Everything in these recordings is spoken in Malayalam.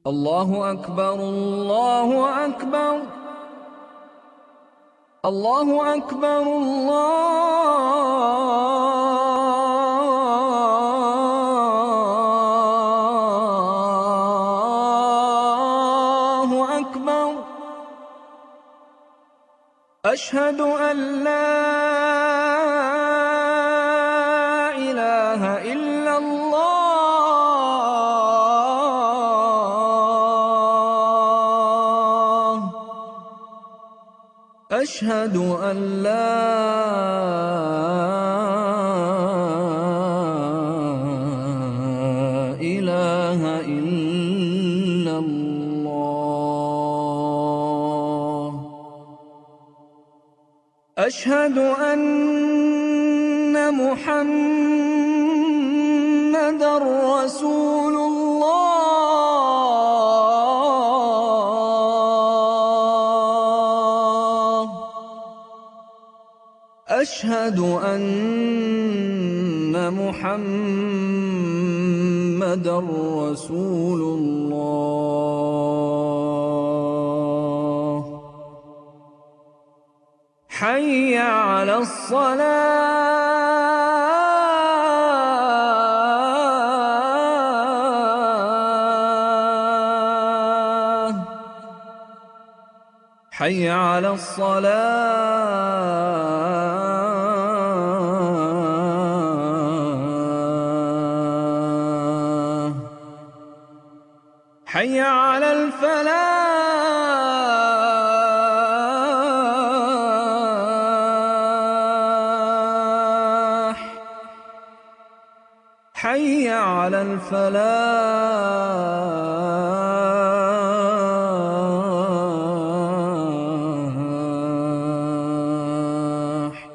الله أكبر الله أكبر الله أكبر الله أكبر أشهد أن لا إله إلا الله أشهد أن لا إله إلا الله أشهد أن محمد رسول الله أشهد أن محمد رسول الله حي على الصلاة حي على الصلاة حي على الفلاح حي على الفلاح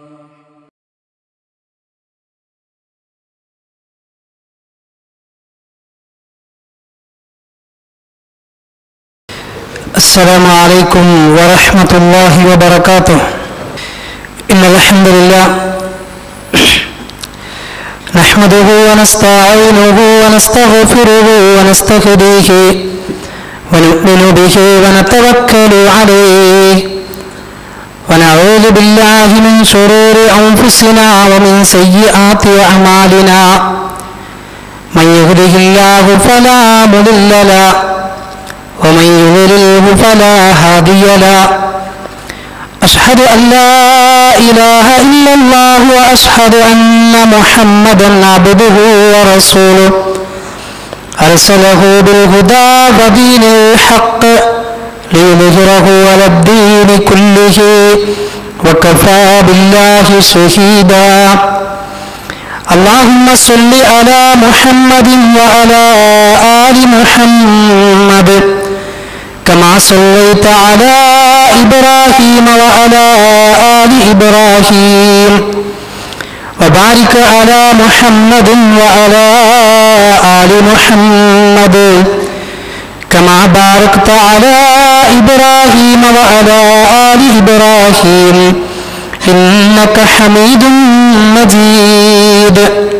السلام عليكم ورحمة الله وبركاته إن الحمد لله نحمده ونستعينه ونستغفره ونستهديه ونؤمن به ونتوكل عليه ونعوذ بالله من شرور أنفسنا ومن سيئات أعمالنا من يهده الله فلا مضل له ومن يضلله فلا هادي له أشهد أن لا إله إلا الله وأشهد أن محمدا عبده ورسوله أرسله بالهدى ودين الحق ليظهره على الدين كله وكفى بالله شهيدا اللهم صل على محمد وعلى آل محمد كما صليت على إبراهيم وعلى آل إبراهيم وبارك على محمد وعلى آل محمد كما باركت على إبراهيم وعلى آل إبراهيم إنك حميد مجيد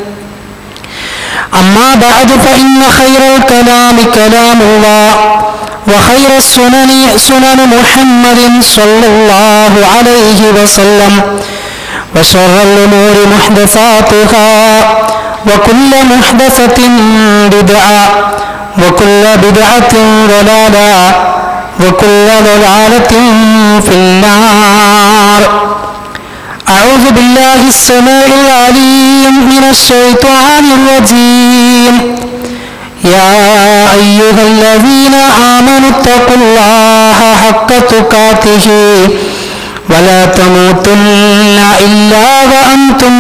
أما بعد فإن خير الكلام كلام الله وخير السنن سنن محمد صلى الله عليه وسلم وشر الأمور محدثاتها وكل محدثة بدعة وكل بدعة ضلالة وكل ضلالة في النار أعوذ بالله السميع العليم من الشيطان الرجيم يا أيها الذين آمنوا اتقوا الله حق تقاته ولا تموتن إلا وأنتم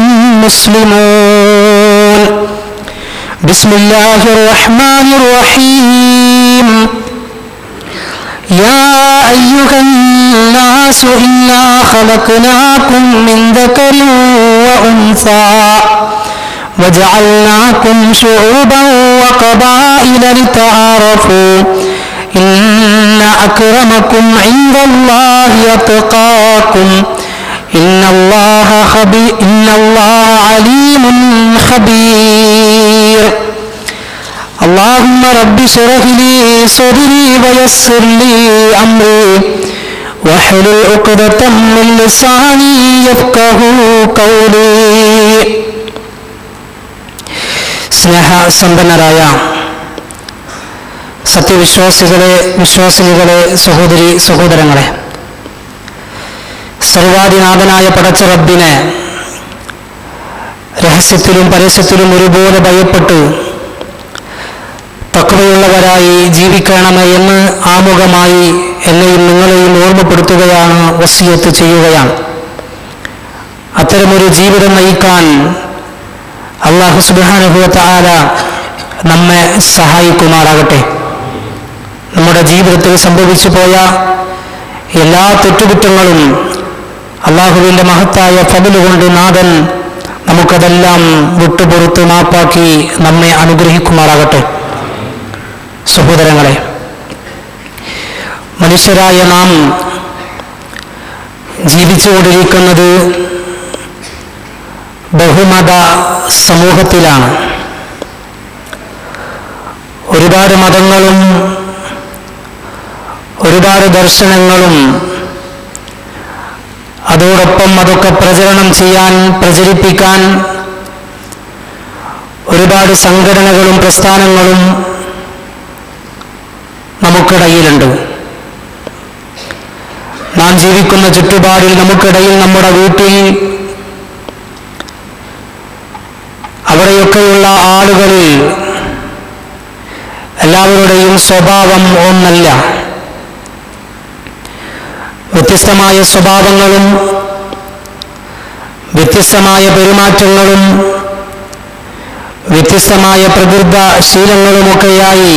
مسلمون بسم الله الرحمن الرحيم يا أيها الناس إنا خلقناكم من ذكر وأنثى وجعلناكم شعوبا وقبائل لتعارفوا إن أكرمكم عند الله يتقاكم إن الله خبي إن الله عليم خبير اللهم رب اشرح لي صدري ويسر لي أمري واحلل عقدة من لساني يفقه قولي സ്നേഹ സമ്പന്നരായ സത്യവിശ്വാസികളെ വിശ്വാസിനികളെ സഹോദരി സഹോദരങ്ങളെ സർവാധിനാഥനായ പടച്ച റബ്ബിനെ രഹസ്യത്തിലും പരസ്യത്തിലും ഒരുപോലെ ഭയപ്പെട്ടു തക്കവയുള്ളവരായി ജീവിക്കണമേ എന്ന് ആമുഖമായി എന്നെയും നിങ്ങളെയും ഓർമ്മപ്പെടുത്തുകയാണ് വസിയത്ത് ചെയ്യുകയാണ് അത്തരമൊരു ജീവിതം നയിക്കാൻ അള്ളാഹു സുബാനുഭവത്ത ആല നമ്മെ സഹായിക്കുമാറാകട്ടെ നമ്മുടെ ജീവിതത്തിൽ സംഭവിച്ചു പോയ എല്ലാ തെറ്റുകുറ്റങ്ങളും അള്ളാഹുവിൻ്റെ മഹത്തായ ഫബലുകൊണ്ട് നാഥൻ നമുക്കതെല്ലാം വിട്ടുപുറത്ത് മാപ്പാക്കി നമ്മെ അനുഗ്രഹിക്കുമാറാകട്ടെ സഹോദരങ്ങളെ മനുഷ്യരായ നാം ജീവിച്ചുകൊണ്ടിരിക്കുന്നത് ബഹുമത സമൂഹത്തിലാണ് ഒരുപാട് മതങ്ങളും ഒരുപാട് ദർശനങ്ങളും അതോടൊപ്പം അതൊക്കെ പ്രചരണം ചെയ്യാൻ പ്രചരിപ്പിക്കാൻ ഒരുപാട് സംഘടനകളും പ്രസ്ഥാനങ്ങളും നമുക്കിടയിലുണ്ട് നാം ജീവിക്കുന്ന ചുറ്റുപാടിൽ നമുക്കിടയിൽ നമ്മുടെ വീട്ടിൽ അവിടെയൊക്കെയുള്ള ആളുകളിൽ എല്ലാവരുടെയും സ്വഭാവം ഒന്നല്ല വ്യത്യസ്തമായ സ്വഭാവങ്ങളും വ്യത്യസ്തമായ പെരുമാറ്റങ്ങളും വ്യത്യസ്തമായ പ്രകൃത ശീലങ്ങളുമൊക്കെയായി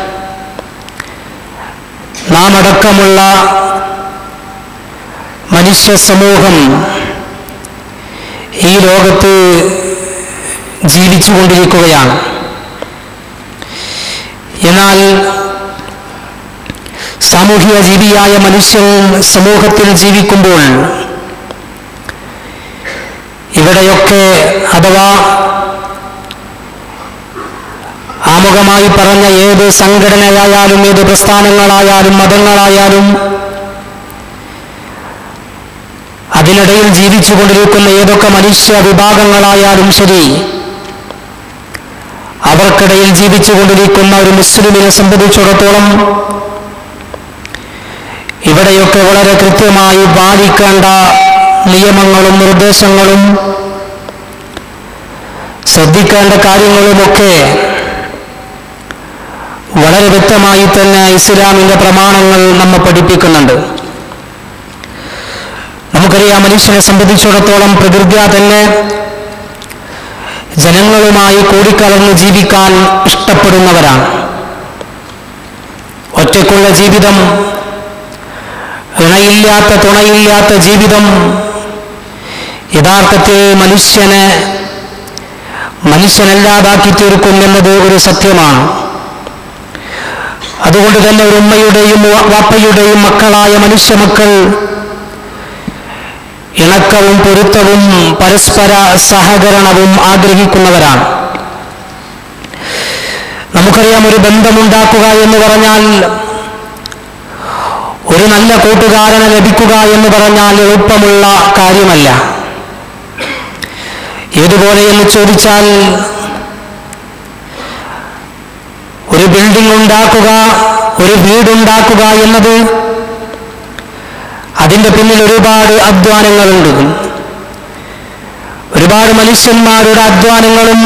നാം അടക്കമുള്ള മനുഷ്യ സമൂഹം ഈ ലോകത്ത് ജീവിച്ചുകൊണ്ടിരിക്കുകയാണ് എന്നാൽ സാമൂഹിക ജീവിയായ മനുഷ്യൻ സമൂഹത്തിൽ ജീവിക്കുമ്പോൾ ഇവിടെയൊക്കെ അഥവാ ആമുഖമായി പറഞ്ഞ ഏത് സംഘടനയായാലും ഏത് പ്രസ്ഥാനങ്ങളായാലും മതങ്ങളായാലും അതിനിടയിൽ ജീവിച്ചുകൊണ്ടിരിക്കുന്ന ഏതൊക്കെ മനുഷ്യ വിഭാഗങ്ങളായാലും ശരി അവർക്കിടയിൽ ജീവിച്ചുകൊണ്ടിരിക്കുന്ന ഒരു മുസ്ലിമിനെ സംബന്ധിച്ചിടത്തോളം ഇവിടെയൊക്കെ വളരെ കൃത്യമായി പാലിക്കേണ്ട നിയമങ്ങളും നിർദ്ദേശങ്ങളും ശ്രദ്ധിക്കേണ്ട കാര്യങ്ങളുമൊക്കെ വളരെ വ്യക്തമായി തന്നെ ഇസ്ലാമിന്റെ പ്രമാണങ്ങൾ നമ്മെ പഠിപ്പിക്കുന്നുണ്ട് നമുക്കറിയാം മനുഷ്യനെ സംബന്ധിച്ചിടത്തോളം പ്രകൃത്യ തന്നെ ജനങ്ങളുമായി കൂടിക്കലർന്ന് ജീവിക്കാൻ ഇഷ്ടപ്പെടുന്നവരാണ് ഒറ്റയ്ക്കുള്ള ജീവിതം ഇണയില്ലാത്ത തുണയില്ലാത്ത ജീവിതം യഥാർത്ഥത്തിൽ മനുഷ്യനെ മനുഷ്യനല്ലാതാക്കി തീർക്കും എന്നത് ഒരു സത്യമാണ് അതുകൊണ്ട് തന്നെ ഒരു ഉമ്മയുടെയും വാപ്പയുടെയും മക്കളായ മനുഷ്യ മക്കൾ ഇണക്കവും പൊരുത്തവും പരസ്പര സഹകരണവും ആഗ്രഹിക്കുന്നവരാണ് നമുക്കറിയാം ഒരു ബന്ധമുണ്ടാക്കുക എന്ന് പറഞ്ഞാൽ ഒരു നല്ല കൂട്ടുകാരനെ ലഭിക്കുക എന്ന് പറഞ്ഞാൽ എളുപ്പമുള്ള കാര്യമല്ല ഏതുപോലെ എന്ന് ചോദിച്ചാൽ ഒരു ബിൽഡിംഗ് ഉണ്ടാക്കുക ഒരു വീടുണ്ടാക്കുക എന്നത് അതിൻ്റെ പിന്നിൽ ഒരുപാട് അധ്വാനങ്ങളുണ്ട് ഒരുപാട് മനുഷ്യന്മാരുടെ അധ്വാനങ്ങളും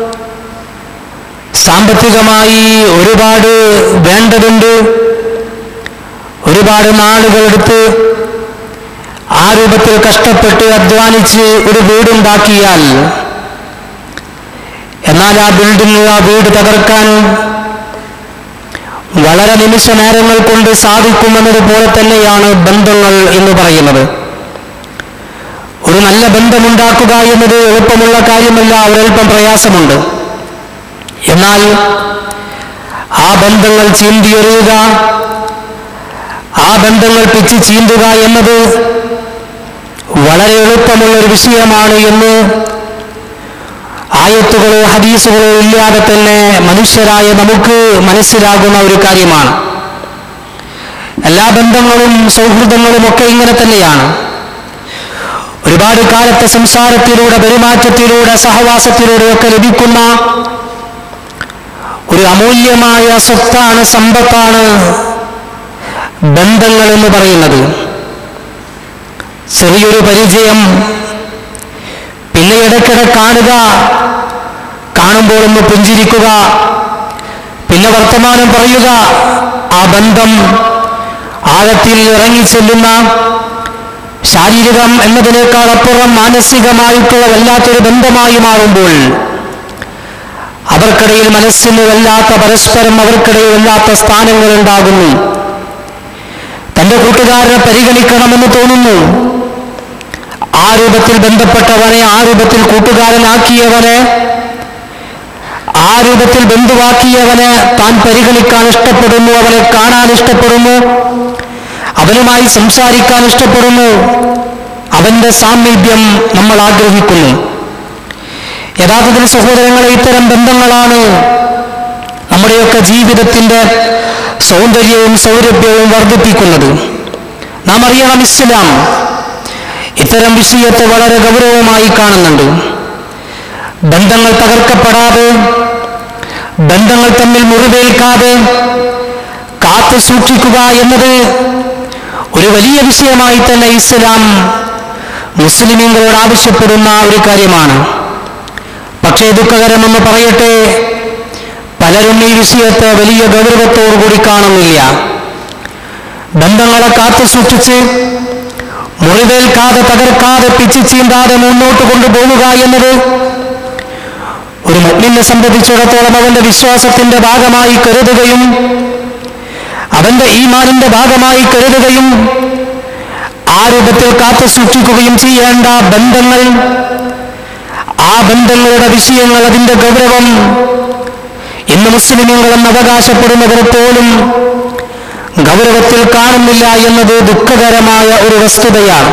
സാമ്പത്തികമായി ഒരുപാട് വേണ്ടതുണ്ട് ഒരുപാട് നാളുകളെടുത്ത് ആ രൂപത്തിൽ കഷ്ടപ്പെട്ട് അധ്വാനിച്ച് ഒരു വീടുണ്ടാക്കിയാൽ എന്നാൽ ആ ബിൽഡിംഗ് ആ വീട് തകർക്കാൻ വളരെ നിമിഷ നേരങ്ങൾ കൊണ്ട് സാധിക്കുമെന്നതുപോലെ തന്നെയാണ് ബന്ധങ്ങൾ എന്ന് പറയുന്നത് ഒരു നല്ല ബന്ധമുണ്ടാക്കുക എന്നത് എളുപ്പമുള്ള കാര്യമല്ല ഒരൽപ്പം പ്രയാസമുണ്ട് എന്നാൽ ആ ബന്ധങ്ങൾ ചീന്തിയെറിയുക ആ ബന്ധങ്ങൾ പിച്ച് ചീന്തുക എന്നത് വളരെ എളുപ്പമുള്ള ഒരു വിഷയമാണ് എന്ന് ആയത്തുകളോ ഹദീസുകളോ ഇല്ലാതെ തന്നെ മനുഷ്യരായ നമുക്ക് മനസ്സിലാകുന്ന ഒരു കാര്യമാണ് എല്ലാ ബന്ധങ്ങളും സൗഹൃദങ്ങളും ഒക്കെ ഇങ്ങനെ തന്നെയാണ് ഒരുപാട് കാലത്തെ സംസാരത്തിലൂടെ പെരുമാറ്റത്തിലൂടെ സഹവാസത്തിലൂടെയൊക്കെ ലഭിക്കുന്ന ഒരു അമൂല്യമായ സ്വത്താണ് സമ്പത്താണ് ബന്ധങ്ങൾ എന്ന് പറയുന്നത് ചെറിയൊരു പരിചയം പിന്നെ ഇടയ്ക്കിടെ കാണുക കാണുമ്പോൾ ഒന്ന് പുഞ്ചിരിക്കുക പിന്നെ വർത്തമാനം പറയുക ആ ബന്ധം ആഴത്തിൽ ഇറങ്ങിച്ചെല്ലുന്ന ശാരീരികം എന്നതിനേക്കാൾ അപ്പുറം മാനസികമായിട്ടുള്ള വല്ലാത്തൊരു ബന്ധമായി മാറുമ്പോൾ അവർക്കിടയിൽ മനസ്സിന് വല്ലാത്ത പരസ്പരം അവർക്കിടയിൽ വല്ലാത്ത സ്ഥാനങ്ങൾ ഉണ്ടാകുന്നു തന്റെ കൂട്ടുകാരനെ പരിഗണിക്കണമെന്ന് തോന്നുന്നു ആ രൂപത്തിൽ ബന്ധപ്പെട്ടവനെ ആ രൂപത്തിൽ കൂട്ടുകാരനാക്കിയവനെ ആ രൂപത്തിൽ ബന്ധുവാക്കിയവനെ താൻ പരിഗണിക്കാൻ ഇഷ്ടപ്പെടുന്നു അവനെ കാണാൻ ഇഷ്ടപ്പെടുന്നു അവനുമായി സംസാരിക്കാൻ ഇഷ്ടപ്പെടുന്നു അവന്റെ സാമീപ്യം നമ്മൾ ആഗ്രഹിക്കുന്നു യഥാർത്ഥത്തിൽ സഹോദരങ്ങളെ ഇത്തരം ബന്ധങ്ങളാണ് നമ്മുടെയൊക്കെ ജീവിതത്തിന്റെ സൗന്ദര്യവും സൗരഭ്യവും വർദ്ധിപ്പിക്കുന്നത് നാം അറിയണം ഇസ്ലാം ഇത്തരം വിഷയത്തെ വളരെ ഗൗരവമായി കാണുന്നുണ്ട് ബന്ധങ്ങൾ തകർക്കപ്പെടാതെ ബന്ധങ്ങൾ തമ്മിൽ മുറിവേൽക്കാതെ കാത്തു സൂക്ഷിക്കുക എന്നത് ഒരു വലിയ വിഷയമായി തന്നെ ഇസ്ലാം മുസ്ലിമീങ്ങളോട് ആവശ്യപ്പെടുന്ന ഒരു കാര്യമാണ് പക്ഷേ ദുഃഖകരമെന്ന് പറയട്ടെ പലരും ഈ വിഷയത്തെ വലിയ ഗൗരവത്തോടുകൂടി കാണുന്നില്ല ബന്ധങ്ങളെ കാത്തു സൂക്ഷിച്ച് മുറിവേൽക്കാതെ തകർക്കാതെ പിച്ചു ചീന്താതെ മുന്നോട്ട് കൊണ്ടുപോകുക എന്നത് ഒരു മുഗ്മിനെ സംബന്ധിച്ചിടത്തോളം അവന്റെ വിശ്വാസത്തിന്റെ ഭാഗമായി കരുതുകയും അവന്റെ ഈമാനിന്റെ ഭാഗമായി കരുതുകയും ആ രൂപത്തിൽ കാത്തു സൂക്ഷിക്കുകയും ചെയ്യേണ്ട ബന്ധങ്ങൾ ആ ബന്ധങ്ങളുടെ വിഷയങ്ങൾ അതിന്റെ ഗൗരവം ഇന്ന് മുസ്ലിമുകളെന്ന് അവകാശപ്പെടുന്നവർ പോലും ഗൗരവത്തിൽ കാണുന്നില്ല എന്നത് ദുഃഖകരമായ ഒരു വസ്തുതയാണ്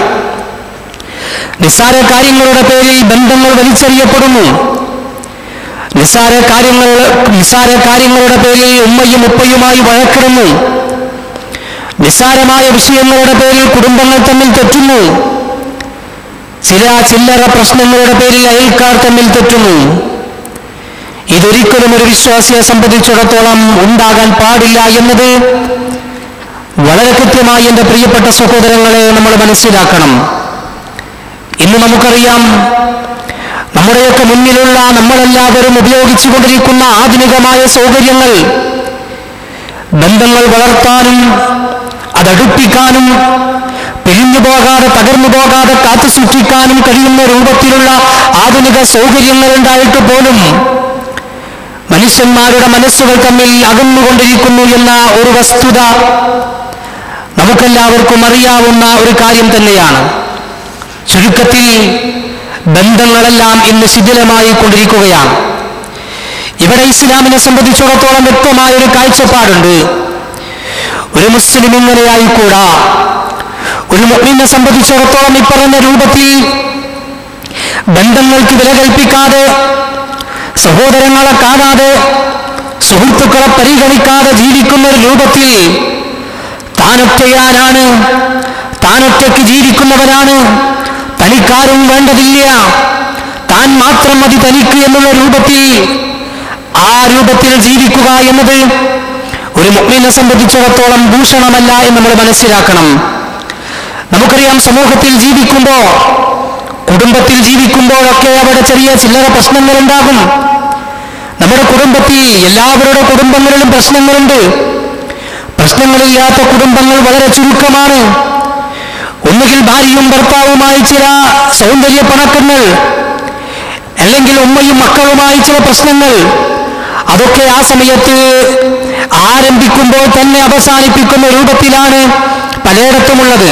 നിസ്സാര കാര്യങ്ങളുടെ പേരിൽ ബന്ധങ്ങൾ വലിച്ചെറിയപ്പെടുന്നു നിസ്സാര കാര്യങ്ങൾ നിസ്സാര കാര്യങ്ങളുടെ പേരിൽ ഉമ്മയും ഉപ്പയുമായി വഴക്കിടുന്നു നിസ്സാരമായ വിഷയങ്ങളുടെ പേരിൽ കുടുംബങ്ങൾ തമ്മിൽ തെറ്റുന്നു ചില ചില്ലറ പ്രശ്നങ്ങളുടെ പേരിൽ അയൽക്കാർ തമ്മിൽ തെറ്റുന്നു ഇതൊരിക്കലും ഒരു വിശ്വാസിയെ സംബന്ധിച്ചിടത്തോളം ഉണ്ടാകാൻ പാടില്ല എന്നത് വളരെ കൃത്യമായി എൻ്റെ പ്രിയപ്പെട്ട സഹോദരങ്ങളെ നമ്മൾ മനസ്സിലാക്കണം ഇന്ന് നമുക്കറിയാം നമ്മുടെയൊക്കെ മുന്നിലുള്ള നമ്മളെല്ലാവരും ഉപയോഗിച്ചുകൊണ്ടിരിക്കുന്ന ആധുനികമായ സൗകര്യങ്ങൾ ബന്ധങ്ങൾ വളർത്താനും അതടുപ്പിക്കാനും പിരിഞ്ഞു പോകാതെ തകർന്നു പോകാതെ കാത്തു സൂക്ഷിക്കാനും കഴിയുന്ന രൂപത്തിലുള്ള ആധുനിക സൗകര്യങ്ങൾ ഉണ്ടായിട്ട് പോലും മനുഷ്യന്മാരുടെ മനസ്സുകൾ തമ്മിൽ അകന്നുകൊണ്ടിരിക്കുന്നു എന്ന ഒരു വസ്തുത നമുക്കെല്ലാവർക്കും അറിയാവുന്ന ഒരു കാര്യം തന്നെയാണ് ചുരുക്കത്തിൽ ബന്ധങ്ങളെല്ലാം ഇന്ന് ശിഥിലമായി കൊണ്ടിരിക്കുകയാണ് ഇവിടെ ഇസ്ലാമിനെ സംബന്ധിച്ചിടത്തോളം വ്യക്തമായ ഒരു കാഴ്ചപ്പാടുണ്ട് ഒരു മുസ്ലിം ഇങ്ങനെയായിക്കൂടാ ഒരു മുസ്ലിമിനെ സംബന്ധിച്ചിടത്തോളം ഇപ്പറഞ്ഞ രൂപത്തിൽ ബന്ധങ്ങൾക്ക് വില കൽപ്പിക്കാതെ സഹോദരങ്ങളെ കാണാതെ സുഹൃത്തുക്കളെ പരിഗണിക്കാതെ ജീവിക്കുന്ന ഒരു രൂപത്തിൽ താനൊറ്റയാനാണ് താനൊറ്റയ്ക്ക് ജീവിക്കുന്നവനാണ് തനിക്കാരും വേണ്ടതില്ല താൻ മാത്രം മതി തനിക്ക് എന്നുള്ള രൂപത്തിൽ ആ രൂപത്തിൽ ജീവിക്കുക എന്നത് ഒരു മുഗ്മിനെ സംബന്ധിച്ചിടത്തോളം ഭൂഷണമല്ല എന്ന് നമ്മൾ മനസ്സിലാക്കണം നമുക്കറിയാം സമൂഹത്തിൽ ജീവിക്കുമ്പോൾ കുടുംബത്തിൽ ജീവിക്കുമ്പോഴൊക്കെ അവിടെ ചെറിയ ചില്ലറ പ്രശ്നങ്ങൾ ഉണ്ടാകും നമ്മുടെ കുടുംബത്തിൽ എല്ലാവരുടെ കുടുംബങ്ങളിലും പ്രശ്നങ്ങളുണ്ട് പ്രശ്നങ്ങളില്ലാത്ത കുടുംബങ്ങൾ വളരെ ചുരുക്കമാണ് ഒന്നുകിൽ ഭാര്യയും ഭർത്താവുമായി ചില സൗന്ദര്യ പണക്കങ്ങൾ അല്ലെങ്കിൽ ഉമ്മയും മക്കളുമായി ചില പ്രശ്നങ്ങൾ അതൊക്കെ ആ സമയത്ത് ആരംഭിക്കുമ്പോൾ തന്നെ അവസാനിപ്പിക്കുന്ന രൂപത്തിലാണ് പലയിടത്തുമുള്ളത്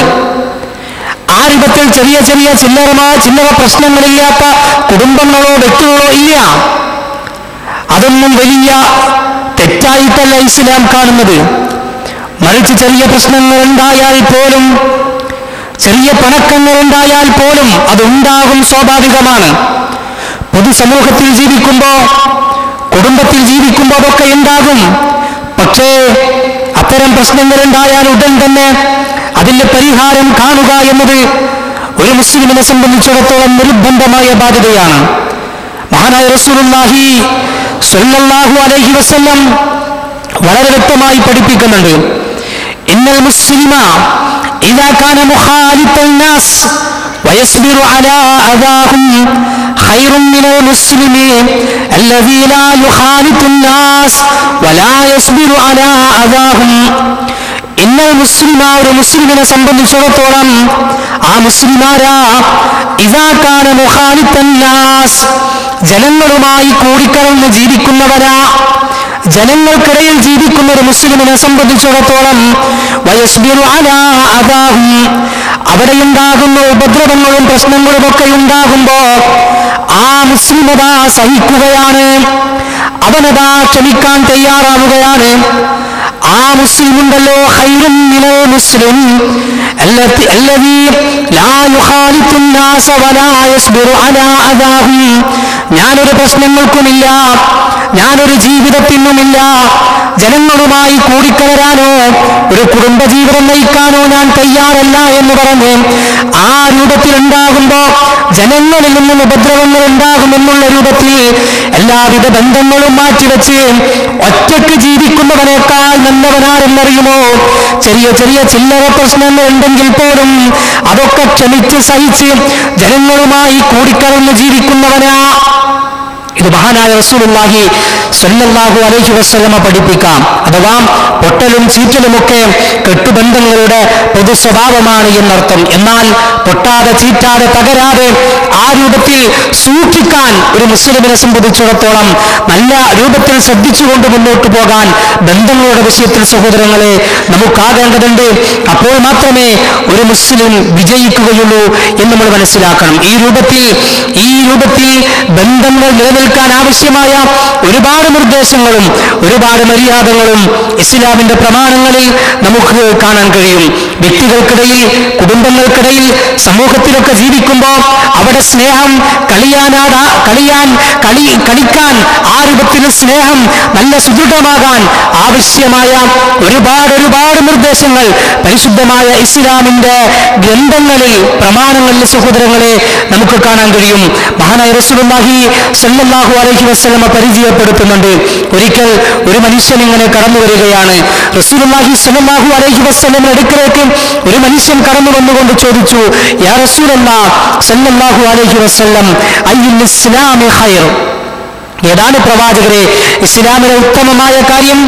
ആ രൂപത്തിൽ ചെറിയ ചെറിയ ചില്ലറമായ ചില്ലറ പ്രശ്നങ്ങളില്ലാത്ത കുടുംബങ്ങളോ വ്യക്തികളോ ഇല്ല അതൊന്നും വലിയ തെറ്റായിട്ടല്ല ഇസ്ലാം കാണുന്നത് മറിച്ച് ചെറിയ പ്രശ്നങ്ങൾ ഉണ്ടായാൽ പോലും ചെറിയ പണക്കങ്ങൾ ഉണ്ടായാൽ പോലും അതുണ്ടാകും സ്വാഭാവികമാണ് പൊതുസമൂഹത്തിൽ ജീവിക്കുമ്പോ കുടുംബത്തിൽ ജീവിക്കുമ്പോ അതൊക്കെ ഉണ്ടാകും പക്ഷേ അത്തരം പ്രശ്നങ്ങൾ ഉണ്ടായാൽ ഉടൻ തന്നെ അതിന്റെ പരിഹാരം കാണുക എന്നത് ഒരു മുസ്ലിമിനെ സംബന്ധിച്ചിടത്തോളം നിർബന്ധമായ ബാധ്യതയാണ് മഹാനായ റസൂലുള്ളാഹി സ്വല്ലല്ലാഹു അലൈഹി വസല്ലം വളരെ വ്യക്തമായി പഠിപ്പിക്കുന്നുണ്ട് ഇന്നൽ മുസ്ലിമ ഇദാ കാന മുഖാലിത്തൻ നാസ് ويصبر على أذاهم خير من المسلم الذي لا يخالط الناس ولا يصبر على أذاهم ഇന്നൽ മുസ്ലിം ആ ഒരു മുസ്ലിമിനെ സംബന്ധിച്ചിടത്തോളം ആ മുസ്ലിമാരാ ഇതാക്കാണ് മുഖാലിത്തന്നാസ് ജനങ്ങളുമായി കൂടിക്കലർന്ന് ജീവിക്കുന്നവരാ ജനങ്ങൾക്കിടയിൽ ജീവിക്കുന്ന ഒരു മുസ്ലിമിനെ സംബന്ധിച്ചിടത്തോളം വയസ്ബിറു അലാ അദാഹും അവിടെയുണ്ടാകുന്ന ഉപദ്രവങ്ങളും പ്രശ്നങ്ങളും ഒക്കെ ഉണ്ടാകുമ്പോ ആ മുസ്ലിമതാ സഹിക്കുകയാണ് അവനതാ ക്ഷമിക്കാൻ തയ്യാറാവുകയാണ് ആ മുസ്ലിം ഉണ്ടല്ലോ ഖൈറും മിനൽ മുസ്ലിം അല്ലത്തി അല്ലദീ ലാ യുഖാലിത്തു الناس വലാ യസ്ബിറു അലാ അദാഹും ഞാനൊരു പ്രശ്നങ്ങൾക്കുമില്ല ഞാനൊരു ജീവിതത്തിനുമില്ല ജനങ്ങളുമായി കൂടിക്കലരാനോ ഒരു കുടുംബജീവിതം നയിക്കാനോ ഞാൻ തയ്യാറല്ല എന്ന് പറഞ്ഞ് ആ രൂപത്തിൽ ഉണ്ടാകുമ്പോ ജനങ്ങളിൽ നിന്നും ഉപദ്രവങ്ങൾ ഉണ്ടാകുമെന്നുള്ള രൂപത്തിൽ എല്ലാവിധ ബന്ധങ്ങളും മാറ്റിവെച്ച് ഒറ്റയ്ക്ക് ജീവിക്കുന്നവനേക്കാൾ നല്ലവനാരെന്നറിയുമോ ചെറിയ ചെറിയ ചില്ലറ പ്രശ്നങ്ങൾ ഉണ്ടെങ്കിൽ പോലും അതൊക്കെ ക്ഷമിച്ച് സഹിച്ച് ജനങ്ങളുമായി കൂടിക്കലർന്ന് ജീവിക്കുന്നവനാ ഇത് മഹാനായ റസൂലുള്ളാഹി സ്വല്ലല്ലാഹു അലൈഹി വസല്ലമ പഠിപ്പിക്കാം അഥവാ പൊട്ടലും ചീറ്റലുമൊക്കെ കെട്ടുബന്ധങ്ങളുടെ പൊതു സ്വഭാവമാണ് എന്നർത്ഥം എന്നാൽ പൊട്ടാതെ ചീറ്റാതെ തകരാതെ ആ രൂപത്തിൽ സൂക്ഷിക്കാൻ ഒരു മുസ്ലിമിനെ സംബന്ധിച്ചിടത്തോളം നല്ല രൂപത്തിൽ ശ്രദ്ധിച്ചുകൊണ്ട് മുന്നോട്ട് പോകാൻ ബന്ധങ്ങളുടെ വിഷയത്തിൽ സഹോദരങ്ങളെ നമുക്കാകേണ്ടതുണ്ട് അപ്പോൾ മാത്രമേ ഒരു മുസ്ലിം വിജയിക്കുകയുള്ളൂ എന്ന് നമ്മൾ മനസ്സിലാക്കണം ഈ രൂപത്തിൽ ഈ രൂപത്തിൽ ബന്ധങ്ങൾ നിലനിൽക്കാൻ ആവശ്യമായ ഒരുപാട് നിർദ്ദേശങ്ങളും ഒരുപാട് മര്യാദകളും ഇസ്ലാമിന്റെ പ്രമാണങ്ങളിൽ നമുക്ക് കാണാൻ കഴിയും വ്യക്തികൾക്കിടയിൽ കുടുംബങ്ങൾക്കിടയിൽ സമൂഹത്തിലൊക്കെ ജീവിക്കുമ്പോൾ അവിടെ സ്നേഹം കളിയാനാടാ കളിയാൻ കളി കളിക്കാൻ ആ രൂപത്തിൽ സ്നേഹം നല്ല സുദൃഢമാകാൻ ആവശ്യമായ ഒരുപാട് ഒരുപാട് നിർദ്ദേശങ്ങൾ പരിശുദ്ധമായ ഇസ്ലാമിന്റെ ഗ്രന്ഥങ്ങളിൽ പ്രമാണങ്ങളിൽ സഹോദരങ്ങളെ നമുക്ക് കാണാൻ കഴിയും മഹാനായ റസൂലുള്ളാഹി സല്ലല്ലാഹു അലൈഹി വസല്ലമ പരിചയപ്പെടുത്തുന്നുണ്ട് ഒരിക്കൽ ഒരു മനുഷ്യൻ ഇങ്ങനെ കടന്നു വരികയാണ് റസൂലുള്ളാഹി സല്ലല്ലാഹു അലൈഹി വസല്ലമയുടെ അടുക്കലേക്ക് ഒരു മനുഷ്യൻ കടന്നു വന്നുകൊണ്ട് ചോദിച്ചു യാ റസൂലല്ലാ സല്ലല്ലാഹു അലൈഹി വസല്ലം അയ്യുൽ ഇസ്ലാമി ഖൈർ ഏതാണ് പ്രവാചകരെ ഇസ്ലാമിലെ ഉത്തമമായ കാര്യം